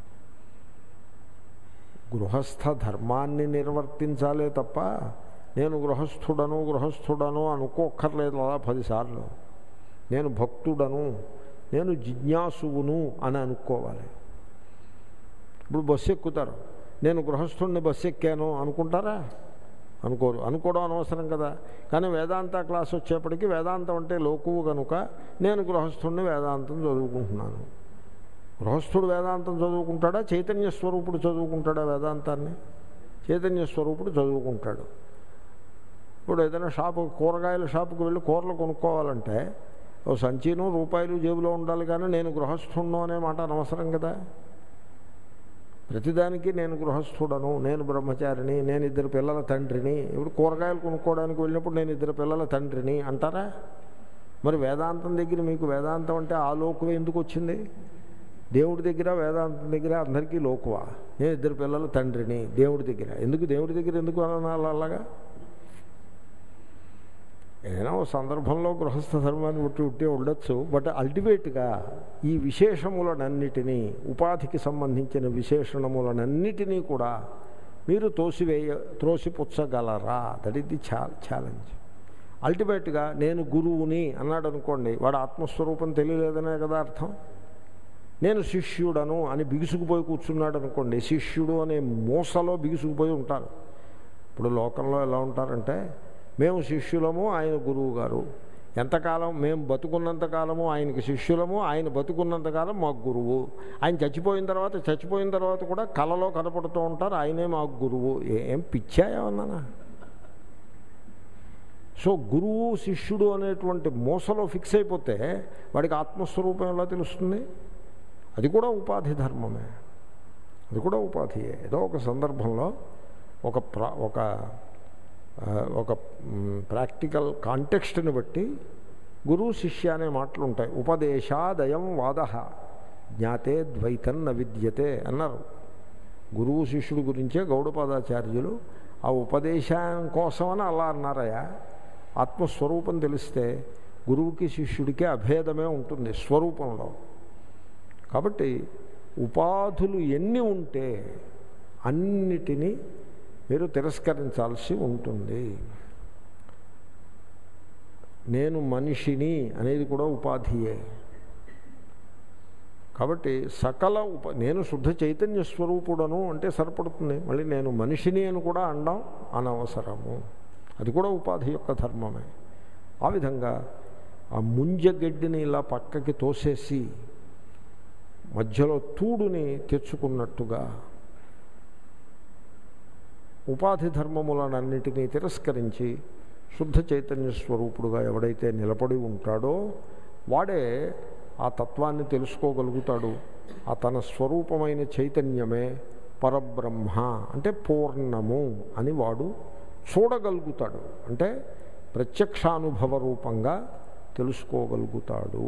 గృహస్థ ధర్మాన్ని నిర్వర్తించాలే తప్ప నేను గృహస్థుడను గృహస్థుడను అనుకోక్కర్లేదు అలా పదిసార్లు నేను భక్తుడను నేను జిజ్ఞాసువును అని అనుకోవాలి ఇప్పుడు బస్సు ఎక్కుతారు నేను గృహస్థుడిని బస్సు ఎక్కాను అనుకుంటారా అనుకోరు అనుకోవడం అనవసరం కదా కానీ వేదాంత క్లాస్ వచ్చేప్పటికి వేదాంతం అంటే లోకువు కనుక నేను గృహస్థుడిని వేదాంతం చదువుకుంటున్నాను గృహస్థుడు వేదాంతం చదువుకుంటాడా చైతన్య స్వరూపుడు చదువుకుంటాడా వేదాంతాన్ని చైతన్య స్వరూపుడు చదువుకుంటాడు ఇప్పుడు ఏదైనా షాపు కూరగాయల షాపుకి వెళ్ళి కూరలు కొనుక్కోవాలంటే ఓ సంచీను రూపాయలు జేబులో ఉండాలి కానీ నేను గృహస్థుడు అనే మాట అనవసరం కదా ప్రతిదానికి నేను గృహస్థుడను నేను బ్రహ్మచారిని నేను ఇద్దరు పిల్లల తండ్రిని ఇప్పుడు కూరగాయలు కొనుక్కోవడానికి వెళ్ళినప్పుడు నేను ఇద్దరు పిల్లల తండ్రిని అంటారా మరి వేదాంతం దగ్గర మీకు వేదాంతం అంటే ఆ లోకువే ఎందుకు వచ్చింది దేవుడి దగ్గర వేదాంతం దగ్గర అందరికీ లోకువా నేను ఇద్దరు పిల్లల తండ్రిని దేవుడి దగ్గర ఎందుకు దేవుడి దగ్గర ఎందుకు అనాలి అలాగా ఏదైనా ఒక సందర్భంలో గృహస్థ ధర్మాన్ని ఉట్టి ఉట్టి ఉండొచ్చు బట్ అల్టిమేట్గా ఈ విశేషములనన్నిటినీ ఉపాధికి సంబంధించిన విశేషణములనన్నిటినీ కూడా మీరు తోసివేయ త్రోసిపుచ్చగలరా దట్ ఈస్ ది ఛా ఛాలెంజ్ అల్టిమేట్గా నేను గురువుని అన్నాడు అనుకోండి వాడు ఆత్మస్వరూపం తెలియలేదనే కదా అర్థం నేను శిష్యుడను అని బిగుసుకుపోయి కూర్చున్నాడు అనుకోండి శిష్యుడు అనే మూసలో బిగుసుకుపోయి ఉంటారు ఇప్పుడు లోకంలో ఎలా ఉంటారంటే మేము శిష్యులము ఆయన గురువు గారు ఎంతకాలం మేము బతుకున్నంతకాలము ఆయనకి శిష్యులము ఆయన బతుకున్నంతకాలం మాకు గురువు ఆయన చచ్చిపోయిన తర్వాత చచ్చిపోయిన తర్వాత కూడా కళలో కనపడుతూ ఉంటారు ఆయనే మాకు గురువు ఏం పిచ్చా ఏమన్నానా సో గురువు శిష్యుడు అనేటువంటి మోసలో ఫిక్స్ అయిపోతే వాడికి ఆత్మస్వరూపం ఎలా తెలుస్తుంది అది కూడా ఉపాధి ధర్మమే అది కూడా ఉపాధియే ఏదో ఒక సందర్భంలో ఒక ప్రా ఒక ఒక ప్రాక్టికల్ కాంటెక్స్ట్ని బట్టి గురువు శిష్య అనే మాటలు ఉంటాయి ఉపదేశాదయం వాద జ్ఞాతే ద్వైతం న విద్యతే అన్నారు గురువు శిష్యుడు గురించే గౌడపాదాచార్యులు ఆ ఉపదేశం కోసమని అలా అన్నారయ్యా ఆత్మస్వరూపం తెలిస్తే గురువుకి శిష్యుడికి అభేదమే ఉంటుంది స్వరూపంలో కాబట్టి ఉపాధులు ఎన్ని ఉంటే అన్నిటినీ మీరు తిరస్కరించాల్సి ఉంటుంది నేను మనిషిని అనేది కూడా ఉపాధియే కాబట్టి సకల ఉప నేను శుద్ధ చైతన్య స్వరూపుడను అంటే సరిపడుతుంది మళ్ళీ నేను మనిషిని అని కూడా అనడం అనవసరము అది కూడా ఉపాధి యొక్క ధర్మమే ఆ విధంగా ఆ ముంజగడ్డిని ఇలా పక్కకి తోసేసి మధ్యలో తూడుని తెచ్చుకున్నట్టుగా ఉపాధి ధర్మములనన్నిటినీ తిరస్కరించి శుద్ధ చైతన్య స్వరూపుడుగా ఎవడైతే నిలబడి ఉంటాడో వాడే ఆ తత్వాన్ని తెలుసుకోగలుగుతాడు ఆ తన స్వరూపమైన చైతన్యమే పరబ్రహ్మ అంటే పూర్ణము అని వాడు చూడగలుగుతాడు అంటే ప్రత్యక్షానుభవ రూపంగా తెలుసుకోగలుగుతాడు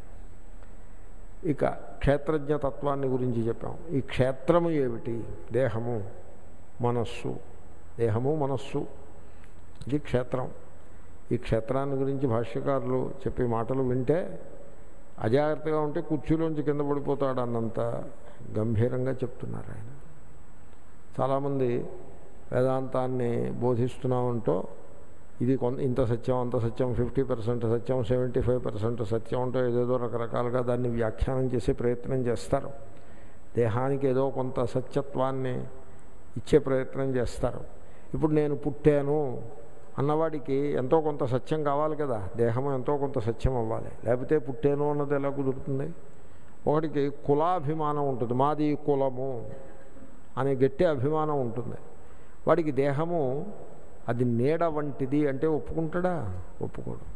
ఇక క్షేత్రజ్ఞ తత్వాన్ని గురించి చెప్పాం ఈ క్షేత్రము ఏమిటి దేహము మనస్సు దేహము మనస్సు ఇది క్షేత్రం ఈ క్షేత్రాన్ని గురించి భాష్యకారులు చెప్పే మాటలు వింటే అజాగ్రత్తగా ఉంటే కుర్చీలోంచి కింద పడిపోతాడు అన్నంత గంభీరంగా చెప్తున్నారు ఆయన చాలామంది వేదాంతాన్ని బోధిస్తున్నామంటూ ఇది కొంత ఇంత సత్యం అంత సత్యం ఫిఫ్టీ పర్సెంట్ సత్యం సెవెంటీ ఫైవ్ పర్సెంట్ సత్యం అంటూ ఏదేదో రకరకాలుగా దాన్ని వ్యాఖ్యానం చేసే ప్రయత్నం చేస్తారు దేహానికి ఏదో కొంత సత్యత్వాన్ని ఇచ్చే ప్రయత్నం చేస్తారు ఇప్పుడు నేను పుట్టాను అన్నవాడికి ఎంతో కొంత సత్యం కావాలి కదా దేహం ఎంతో కొంత సత్యం అవ్వాలి లేకపోతే పుట్టాను అన్నది ఎలా కుదురుతుంది ఒకటికి కులాభిమానం ఉంటుంది మాది కులము అనే గట్టి అభిమానం ఉంటుంది వాడికి దేహము అది నీడ వంటిది అంటే ఒప్పుకుంటాడా ఒప్పుకోడు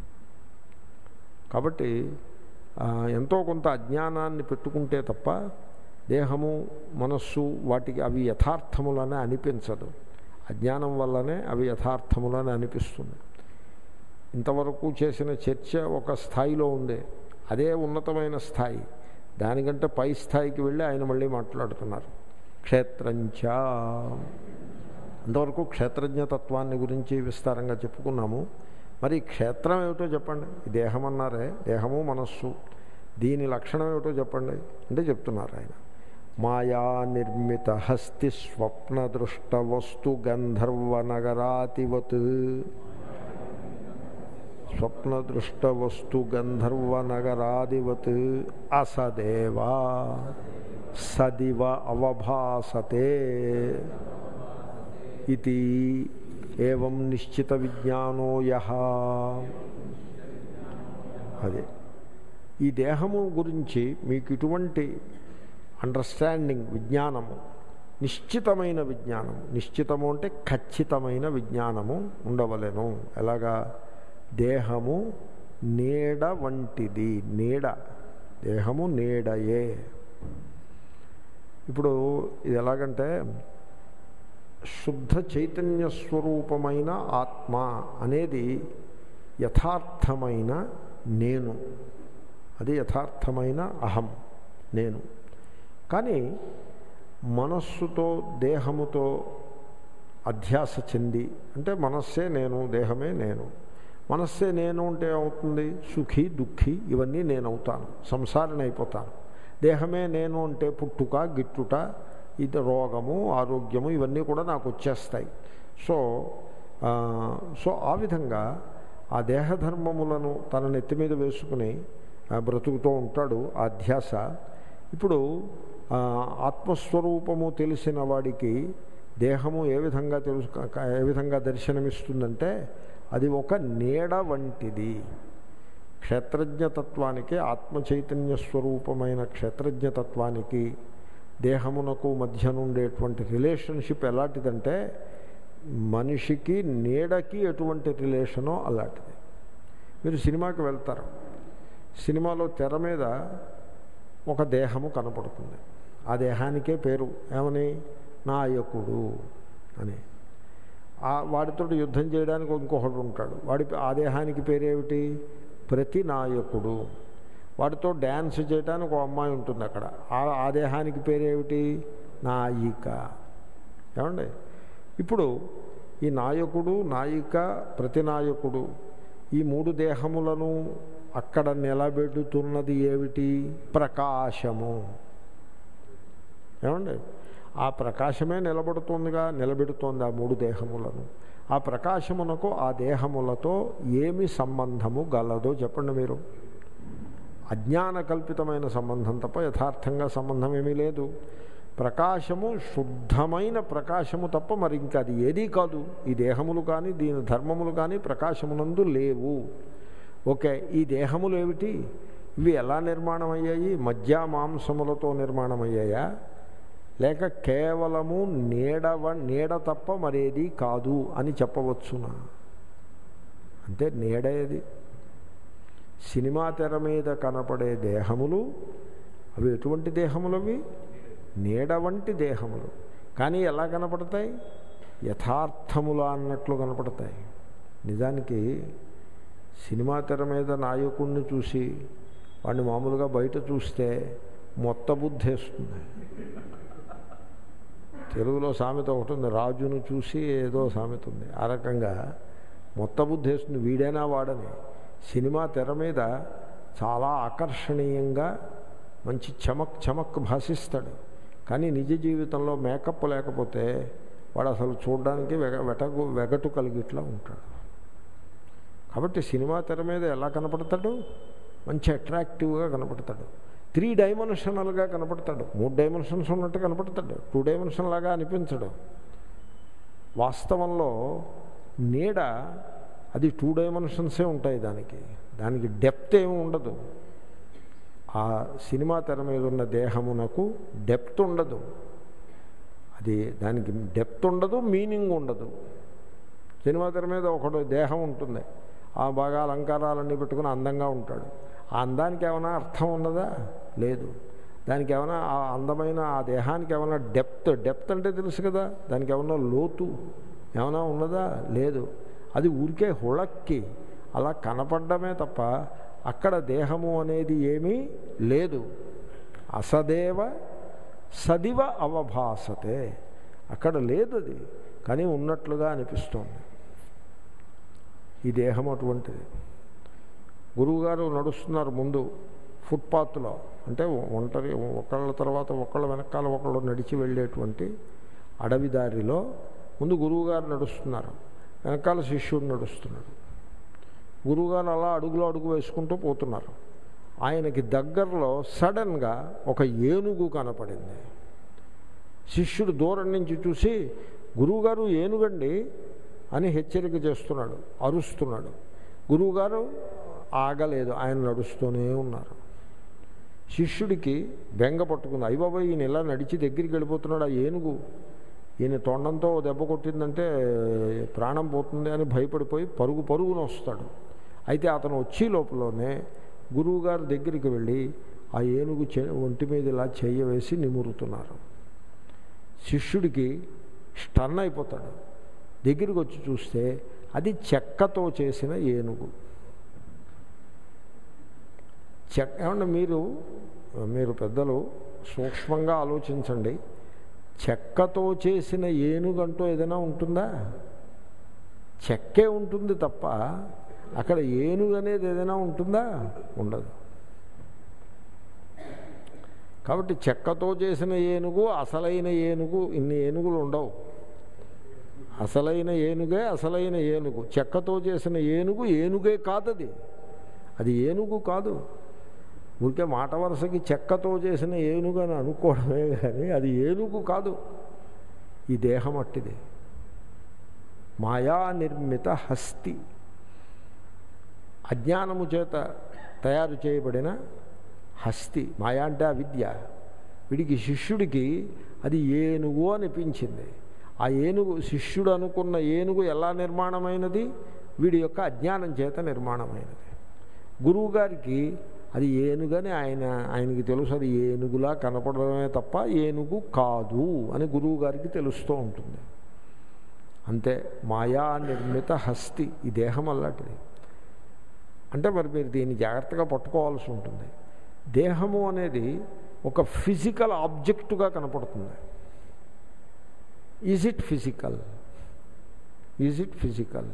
కాబట్టి ఎంతో కొంత అజ్ఞానాన్ని పెట్టుకుంటే తప్ప దేహము మనస్సు వాటికి అవి యథార్థములనే అనిపించదు అజ్ఞానం వల్లనే అవి యథార్థములని అనిపిస్తుంది ఇంతవరకు చేసిన చర్చ ఒక స్థాయిలో ఉంది అదే ఉన్నతమైన స్థాయి దానికంటే పై స్థాయికి వెళ్ళి ఆయన మళ్ళీ మాట్లాడుతున్నారు క్షేత్రంచ అంతవరకు క్షేత్రజ్ఞ తత్వాన్ని గురించి విస్తారంగా చెప్పుకున్నాము మరి క్షేత్రం ఏమిటో చెప్పండి ఈ దేహం అన్నారే దేహము మనస్సు దీని లక్షణం ఏమిటో చెప్పండి అంటే చెప్తున్నారు ఆయన మాయా నిర్మిత హస్తి స్వప్న దృష్ట వస్తు గంధర్వ నగరాతివత్ స్వప్న దృష్ట వస్తు గంధర్వ నగరాదివత్ అసదేవా సదివ అవభాసతే ఇది ఏం నిశ్చిత విజ్ఞానో యహ అదే ఈ దేహము గురించి మీకు ఇటువంటి అండర్స్టాండింగ్ విజ్ఞానము నిశ్చితమైన విజ్ఞానము నిశ్చితము అంటే ఖచ్చితమైన విజ్ఞానము ఉండవలెను ఎలాగా దేహము నీడ వంటిది నీడ దేహము నీడయే ఇప్పుడు ఇది ఎలాగంటే శుద్ధ చైతన్య స్వరూపమైన ఆత్మ అనేది యథార్థమైన నేను అది యథార్థమైన అహం నేను కానీ మనస్సుతో దేహముతో అధ్యాస చెంది అంటే మనస్సే నేను దేహమే నేను మనస్సే నేను అంటే ఏమవుతుంది సుఖి దుఃఖి ఇవన్నీ నేను అవుతాను సంసారిని అయిపోతాను దేహమే నేను అంటే పుట్టుక గిట్టుట ఇది రోగము ఆరోగ్యము ఇవన్నీ కూడా నాకు వచ్చేస్తాయి సో ఆ, సో ఆ విధంగా ఆ దేహధర్మములను తన నెత్తి మీద వేసుకుని ఆ, బ్రతుకుతూ ఉంటాడు ఆ ధ్యాస ఇప్పుడు ఆ, ఆత్మస్వరూపము తెలిసిన వాడికి దేహము ఏ విధంగా తెలుసు ఏ విధంగా దర్శనమిస్తుందంటే అది ఒక నీడ వంటిది క్షేత్రజ్ఞతత్వానికి ఆత్మ చైతన్య స్వరూపమైన క్షేత్రజ్ఞతత్వానికి దేహమునకు మధ్య నుండేటువంటి రిలేషన్షిప్ ఎలాంటిదంటే మనిషికి నీడకి ఎటువంటి రిలేషనో అలాంటిది మీరు సినిమాకి వెళ్తారు సినిమాలో తెర మీద ఒక దేహము కనపడుతుంది ఆ దేహానికే పేరు ఏమని నాయకుడు అని ఆ వాడితో యుద్ధం చేయడానికి ఇంకొకడు ఉంటాడు వాడి ఆ దేహానికి పేరేమిటి ప్రతి నాయకుడు వాడితో డ్యాన్స్ చేయడానికి ఒక అమ్మాయి ఉంటుంది అక్కడ ఆ ఆ దేహానికి పేరేమిటి నాయిక ఏమండి ఇప్పుడు ఈ నాయకుడు నాయిక ప్రతినాయకుడు ఈ మూడు దేహములను అక్కడ నిలబెడుతున్నది ఏమిటి ప్రకాశము ఏమండి ఆ ప్రకాశమే నిలబడుతోందిగా నిలబెడుతోంది ఆ మూడు దేహములను ఆ ప్రకాశమునకు ఆ దేహములతో ఏమి సంబంధము గలదో చెప్పండి మీరు అజ్ఞాన కల్పితమైన సంబంధం తప్ప యథార్థంగా సంబంధం ఏమీ లేదు ప్రకాశము శుద్ధమైన ప్రకాశము తప్ప మరి ఇంకా అది ఏదీ కాదు ఈ దేహములు కానీ దీని ధర్మములు కానీ ప్రకాశమునందు లేవు ఓకే ఈ దేహములు ఏమిటి ఇవి ఎలా నిర్మాణం అయ్యాయి మధ్య మాంసములతో నిర్మాణం అయ్యాయా లేక కేవలము నీడవ నీడ తప్ప మరేది కాదు అని చెప్పవచ్చునా అంటే నీడేది సినిమా తెర మీద కనపడే దేహములు అవి ఎటువంటి దేహములు అవి నీడ వంటి దేహములు కానీ ఎలా కనపడతాయి యథార్థములా అన్నట్లు కనపడతాయి నిజానికి సినిమా తెర మీద నాయకుడిని చూసి వాడిని మామూలుగా బయట చూస్తే మొత్త బుద్ధి వేస్తుంది తెలుగులో సామెత ఒకటి ఉంది రాజును చూసి ఏదో సామెత ఉంది ఆ రకంగా మొత్త బుద్ధి వేస్తుంది వీడైనా వాడని సినిమా తెర మీద చాలా ఆకర్షణీయంగా మంచి చమక్ చమక్ భాషిస్తాడు కానీ నిజ జీవితంలో మేకప్ లేకపోతే వాడు అసలు చూడడానికి వెగ వెటకు వెగటు కలిగిట్లా ఉంటాడు కాబట్టి సినిమా తెర మీద ఎలా కనపడతాడు మంచి అట్రాక్టివ్గా కనపడతాడు త్రీ డైమెన్షనల్గా కనపడతాడు మూడు డైమెన్షన్స్ ఉన్నట్టు కనపడతాడు టూ డైమెన్షన్ లాగా అనిపించడు వాస్తవంలో నీడ అది టూ డైమెన్షన్సే ఉంటాయి దానికి దానికి డెప్త్ ఏమి ఉండదు ఆ సినిమా తెర మీద ఉన్న దేహమునకు డెప్త్ ఉండదు అది దానికి డెప్త్ ఉండదు మీనింగ్ ఉండదు సినిమా తెర మీద ఒకడు దేహం ఉంటుంది ఆ బాగా అలంకారాలన్నీ పెట్టుకుని అందంగా ఉంటాడు ఆ అందానికి ఏమైనా అర్థం ఉన్నదా లేదు దానికి ఏమైనా ఆ అందమైన ఆ దేహానికి ఏమైనా డెప్త్ డెప్త్ అంటే తెలుసు కదా దానికి ఏమైనా లోతు ఏమైనా ఉన్నదా లేదు అది ఊరికే హుళక్కి అలా కనపడమే తప్ప అక్కడ దేహము అనేది ఏమీ లేదు అసదేవ సదివ అవభాసతే అక్కడ లేదు అది కానీ ఉన్నట్లుగా అనిపిస్తోంది ఈ దేహం అటువంటిది గురువుగారు నడుస్తున్నారు ముందు ఫుట్పాత్లో అంటే ఒంటరి ఒకళ్ళ తర్వాత ఒకళ్ళ వెనకాల ఒకళ్ళు నడిచి వెళ్ళేటువంటి అడవి దారిలో ముందు గురువుగారు నడుస్తున్నారు వెనకాల శిష్యుడు నడుస్తున్నాడు గురువుగారు అలా అడుగులో అడుగు వేసుకుంటూ పోతున్నారు ఆయనకి దగ్గరలో సడన్గా ఒక ఏనుగు కనపడింది శిష్యుడు దూరం నుంచి చూసి గురువుగారు ఏనుగండి అని హెచ్చరిక చేస్తున్నాడు అరుస్తున్నాడు గురువుగారు ఆగలేదు ఆయన నడుస్తూనే ఉన్నారు శిష్యుడికి బెంగ పట్టుకుంది అయ్యబాబా ఈయన ఇలా నడిచి దగ్గరికి వెళ్ళిపోతున్నాడు ఆ ఏనుగు ఈయన తొండంతో దెబ్బ కొట్టిందంటే ప్రాణం పోతుంది అని భయపడిపోయి పరుగు పరుగున వస్తాడు అయితే అతను వచ్చే లోపలనే గురువుగారి దగ్గరికి వెళ్ళి ఆ ఏనుగు చె ఒంటి మీద ఇలా చెయ్య వేసి నిమురుతున్నారు శిష్యుడికి స్టన్ అయిపోతాడు దగ్గరికి వచ్చి చూస్తే అది చెక్కతో చేసిన ఏనుగు చెక్క ఏమన్నా మీరు మీరు పెద్దలు సూక్ష్మంగా ఆలోచించండి చెక్కతో చేసిన ఏనుగంటూ ఏదైనా ఉంటుందా చెక్కే ఉంటుంది తప్ప అక్కడ ఏనుగు అనేది ఏదైనా ఉంటుందా ఉండదు కాబట్టి చెక్కతో చేసిన ఏనుగు అసలైన ఏనుగు ఇన్ని ఏనుగులు ఉండవు అసలైన ఏనుగే అసలైన ఏనుగు చెక్కతో చేసిన ఏనుగు ఏనుగే కాదది అది ఏనుగు కాదు ఊరికే మాట వరుసకి చెక్కతో చేసిన ఏనుగు అని అనుకోవడమే కానీ అది ఏనుగు కాదు ఈ దేహం అట్టిది మాయా నిర్మిత హస్తి అజ్ఞానము చేత తయారు చేయబడిన హస్తి మాయా అంటే ఆ విద్య వీడికి శిష్యుడికి అది ఏనుగు అనిపించింది ఆ ఏనుగు శిష్యుడు అనుకున్న ఏనుగు ఎలా నిర్మాణమైనది వీడి యొక్క అజ్ఞానం చేత నిర్మాణమైనది గురువుగారికి అది ఏనుగని ఆయన ఆయనకి తెలుసు అది ఏనుగులా కనపడమే తప్ప ఏనుగు కాదు అని గురువుగారికి తెలుస్తూ ఉంటుంది అంతే మాయా నిర్మిత హస్తి ఈ దేహం అల్లాంటిది అంటే మరి మీరు దీన్ని జాగ్రత్తగా పట్టుకోవాల్సి ఉంటుంది దేహము అనేది ఒక ఫిజికల్ ఆబ్జెక్టుగా కనపడుతుంది is it physical is it physical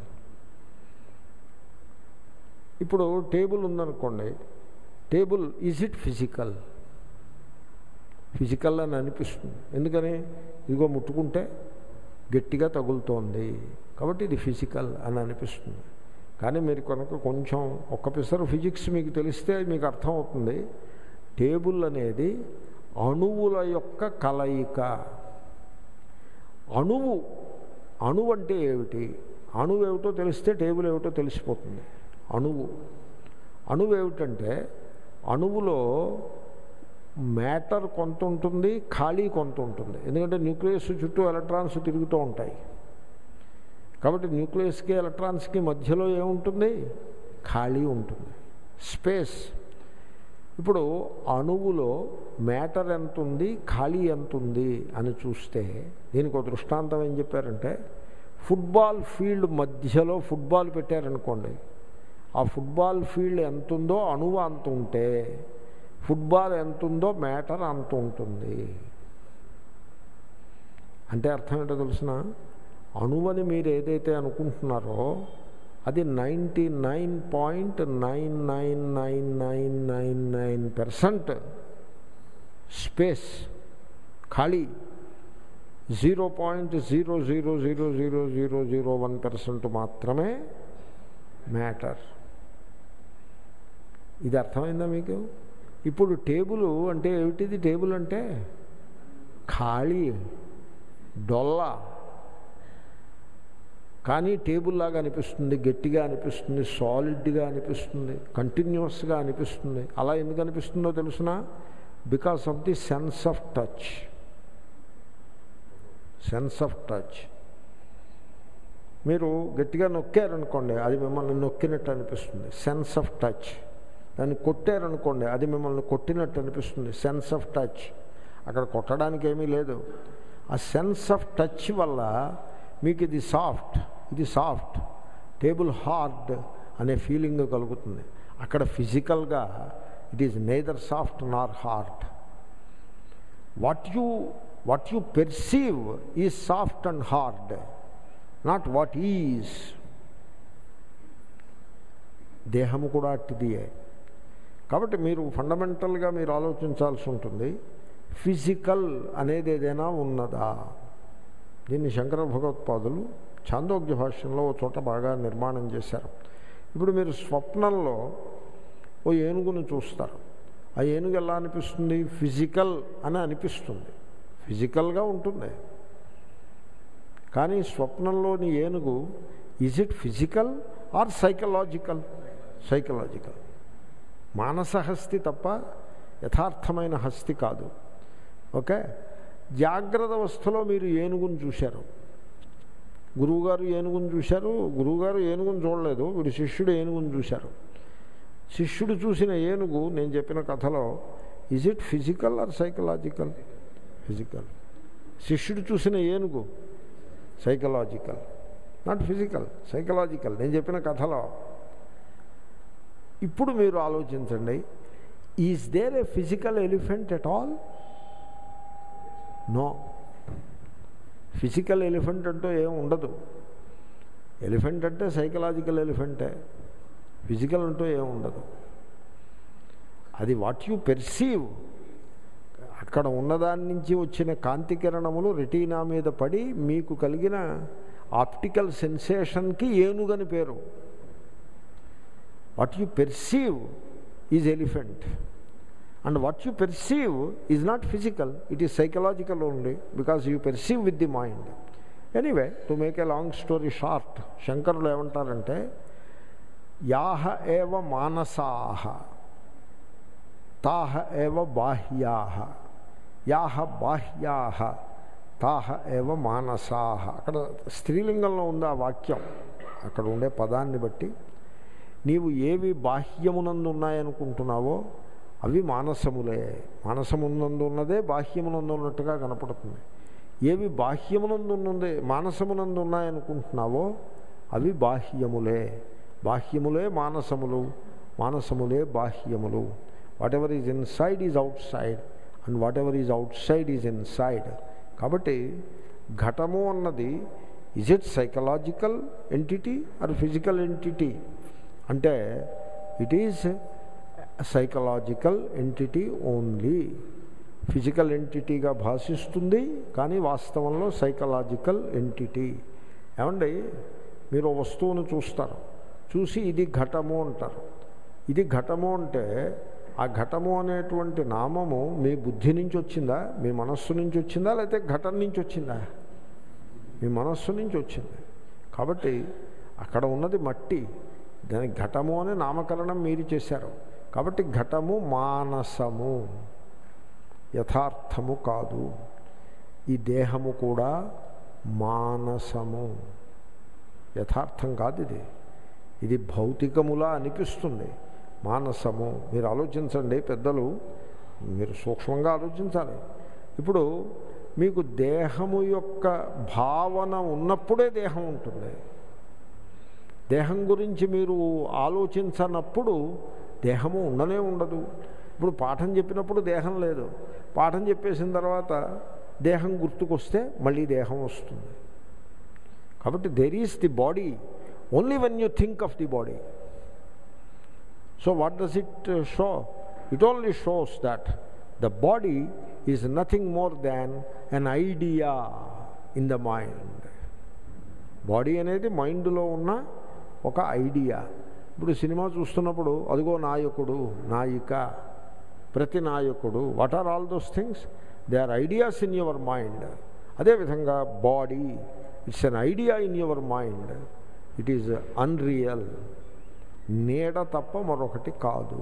ఇప్పుడు టేబుల్ ఉందనుకోండి table is it physical physical అని అనిపిస్తుంది ఎందుకని ఇదిగో ముట్టుకుంటే గట్టిగా తగులుతోంది కాబట్టి ఇది ఫిజికల్ అని అనిపిస్తుంది కానీ మీరు కనుక కొంచెం ఒక్క పిసరు ఫిజిక్స్ మీకు తెలిస్తే మీకు అర్థమవుతుంది టేబుల్ అనేది అణువుల యొక్క కలయిక అణువు అణువు అంటే ఏమిటి అణువు ఏమిటో తెలిస్తే టేబుల్ ఏమిటో తెలిసిపోతుంది అణువు అణువు ఏమిటంటే అణువులో మ్యాటర్ కొంత ఉంటుంది ఖాళీ కొంత ఉంటుంది ఎందుకంటే న్యూక్లియస్ చుట్టూ ఎలక్ట్రాన్స్ తిరుగుతూ ఉంటాయి కాబట్టి న్యూక్లియస్కి ఎలక్ట్రాన్స్కి మధ్యలో ఏముంటుంది ఖాళీ ఉంటుంది స్పేస్ ఇప్పుడు అణువులో మ్యాటర్ ఎంత ఉంది ఖాళీ ఎంత ఉంది అని చూస్తే దీనికి ఒక దృష్టాంతం ఏం చెప్పారంటే ఫుట్బాల్ ఫీల్డ్ మధ్యలో ఫుట్బాల్ పెట్టారనుకోండి ఆ ఫుట్బాల్ ఫీల్డ్ ఎంత ఉందో అణువు అంత ఉంటే ఫుట్బాల్ ఎంత ఉందో మ్యాటర్ అంత ఉంటుంది అంటే అర్థం ఏంటో తెలిసిన అణువని మీరు ఏదైతే అనుకుంటున్నారో అది ninety nine point nine nine nine nine nine nine percent space ఖాళీ zero point zero zero zero zero zero zero one percent మాత్రమే మ్యాటర్ ఇది అర్థమైందా మీకు ఇప్పుడు టేబుల్ అంటే ఏమిటిది టేబుల్ అంటే ఖాళీ డొల్ల కానీ టేబుల్ లాగా అనిపిస్తుంది గట్టిగా అనిపిస్తుంది సాలిడ్గా అనిపిస్తుంది కంటిన్యూస్గా అనిపిస్తుంది అలా ఎందుకు అనిపిస్తుందో తెలుసిన because of the sense of touch sense of touch మీరు గట్టిగా నొక్కారనుకోండి అది మిమ్మల్ని నొక్కినట్టు అనిపిస్తుంది సెన్స్ ఆఫ్ టచ్ దాన్ని కొట్టారనుకోండి అది మిమ్మల్ని కొట్టినట్టు అనిపిస్తుంది సెన్స్ ఆఫ్ టచ్ అక్కడ కొట్టడానికి ఏమీ లేదు ఆ సెన్స్ ఆఫ్ టచ్ వల్ల మీకు ఇది సాఫ్ట్ ఇది సాఫ్ట్ టేబుల్ హార్డ్ అనే ఫీలింగ్ కలుగుతుంది అక్కడ ఫిజికల్గా it is neither soft nor hard what you what you perceive is soft and hard not what is దేహము కూడా అట్టిదియే కాబట్టి మీరు ఫండమెంటల్గా మీరు ఆలోచించాల్సి ఉంటుంది ఫిజికల్ అనేది ఏదైనా ఉన్నదా దీన్ని శంకర భగవత్పాదులు చాందోగ్య భాష్యంలో ఓ చోట బాగా నిర్మాణం చేశారు ఇప్పుడు మీరు స్వప్నంలో ఓ ఏనుగును చూస్తారు ఆ ఏనుగు ఎలా అనిపిస్తుంది ఫిజికల్ అని అనిపిస్తుంది ఫిజికల్గా ఉంటుంది కానీ స్వప్నంలోని ఏనుగు is it physical or psychological psychological మానస హస్తి తప్ప యథార్థమైన హస్తి కాదు ఓకే జాగ్రత్త అవస్థలో మీరు ఏనుగును చూశారు గురువుగారు ఏనుగును చూశారు గురువుగారు ఏనుగును చూడలేదు వీడు శిష్యుడు ఏనుగును చూశారు శిష్యుడు చూసిన ఏనుగు నేను చెప్పిన కథలో is it physical or psychological physical శిష్యుడు చూసిన ఏనుగు సైకలాజికల్ నాట్ ఫిజికల్ సైకలాజికల్ నేను చెప్పిన కథలో ఇప్పుడు మీరు ఆలోచించండి is there a physical elephant at all no physical elephant అంటూ ఏం ఉండదు ఎలిఫెంట్ అంటే సైకలాజికల్ ఎలిఫెంటే ఫిజికల్ అంటూ ఏం ఉండదు అది వాట్ యు పెర్సీవ్ అక్కడ ఉన్నదాని నుంచి వచ్చిన కాంతి కిరణములు రెటీనా మీద పడి మీకు కలిగిన ఆప్టికల్ సెన్సేషన్కి ఏనుగని పేరు what you perceive is elephant and what you perceive is not physical it is psychological only because you perceive with the mind anyway to make a long story short శంకరులు ఏమంటారంటే యాహ ఏవ మానసాహ తాహ ఏవ బాహ్యాహ యాహ బాహ్యాహ తాహ ఏవ మానసాహ అక్కడ స్త్రీలింగంలో ఉంది ఆ వాక్యం అక్కడ ఉండే పదాన్ని బట్టి నీవు ఏవి బాహ్యమునందు ఉన్నాయనుకుంటున్నావో అవి మానసములే మానసమునందు ఉన్నదే బాహ్యమునందు ఉన్నట్టుగా కనపడుతుంది ఏవి బాహ్యమునందు ఉన్నదే మానసమునందు ఉన్నాయనుకుంటున్నావో అవి బాహ్యములే బాహ్యములే మానసములు మానసములే బాహ్యములు whatever is inside is outside and whatever is outside is inside కాబట్టి ఘటము అన్నది is it psychological entity or physical entity అంటే it is psychological entity only physical ఎంటిటీగా భాషిస్తుంది కానీ వాస్తవంలో సైకలాజికల్ ఎంటిటీ ఏమండి మీరు వస్తువును చూస్తారు చూసి ఇది ఘటము అంటారు ఇది ఘటము అంటే ఆ ఘటము అనేటువంటి నామము మీ బుద్ధి నుంచి వచ్చిందా మీ మనస్సు నుంచి వచ్చిందా లేకపోతే ఘటన నుంచి వచ్చిందా మీ మనస్సు నుంచి వచ్చింది కాబట్టి అక్కడ ఉన్నది మట్టి దాని ఘటము అనే నామకరణం మీరు చేశారు కాబట్టి ఘటము మానసము యథార్థము కాదు ఈ దేహము కూడా మానసము యథార్థం కాదు ఇది ఇది భౌతికములా అనిపిస్తుంది మానసము మీరు ఆలోచించండి పెద్దలు మీరు సూక్ష్మంగా ఆలోచించాలి ఇప్పుడు మీకు దేహము యొక్క భావన ఉన్నప్పుడే దేహం ఉంటుంది దేహం గురించి మీరు ఆలోచించనప్పుడు దేహము ఉండనే ఉండదు ఇప్పుడు పాఠం చెప్పినప్పుడు దేహం లేదు పాఠం చెప్పేసిన తర్వాత దేహం గుర్తుకొస్తే మళ్ళీ దేహం వస్తుంది కాబట్టి there is the body only when you think of the body so what does it show it only shows that the body is nothing more than an idea in the mind body అనేది మైండ్లో ఉన్న ఒక idea ఇప్పుడు cinema చూస్తున్నప్పుడు అదిగో నాయకుడు నాయిక ప్రతి నాయకుడు what are all those things they are ideas in your mind అదేవిధంగా body it's an idea in your mind it is unreal నీడ తప్ప మరొకటి కాదు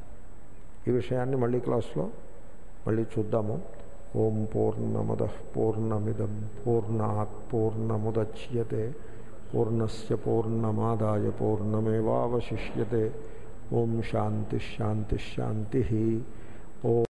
ఈ విషయాన్ని మళ్ళీ క్లాస్లో మళ్ళీ చూద్దాము ఓం పూర్ణమద పూర్ణమిదం పూర్ణాత్ పూర్ణముద్యతే పూర్ణస్ పూర్ణమాదాయ పూర్ణమేవాశిష్యతే ఓం శాంతి శాంతి శాంతి ఓం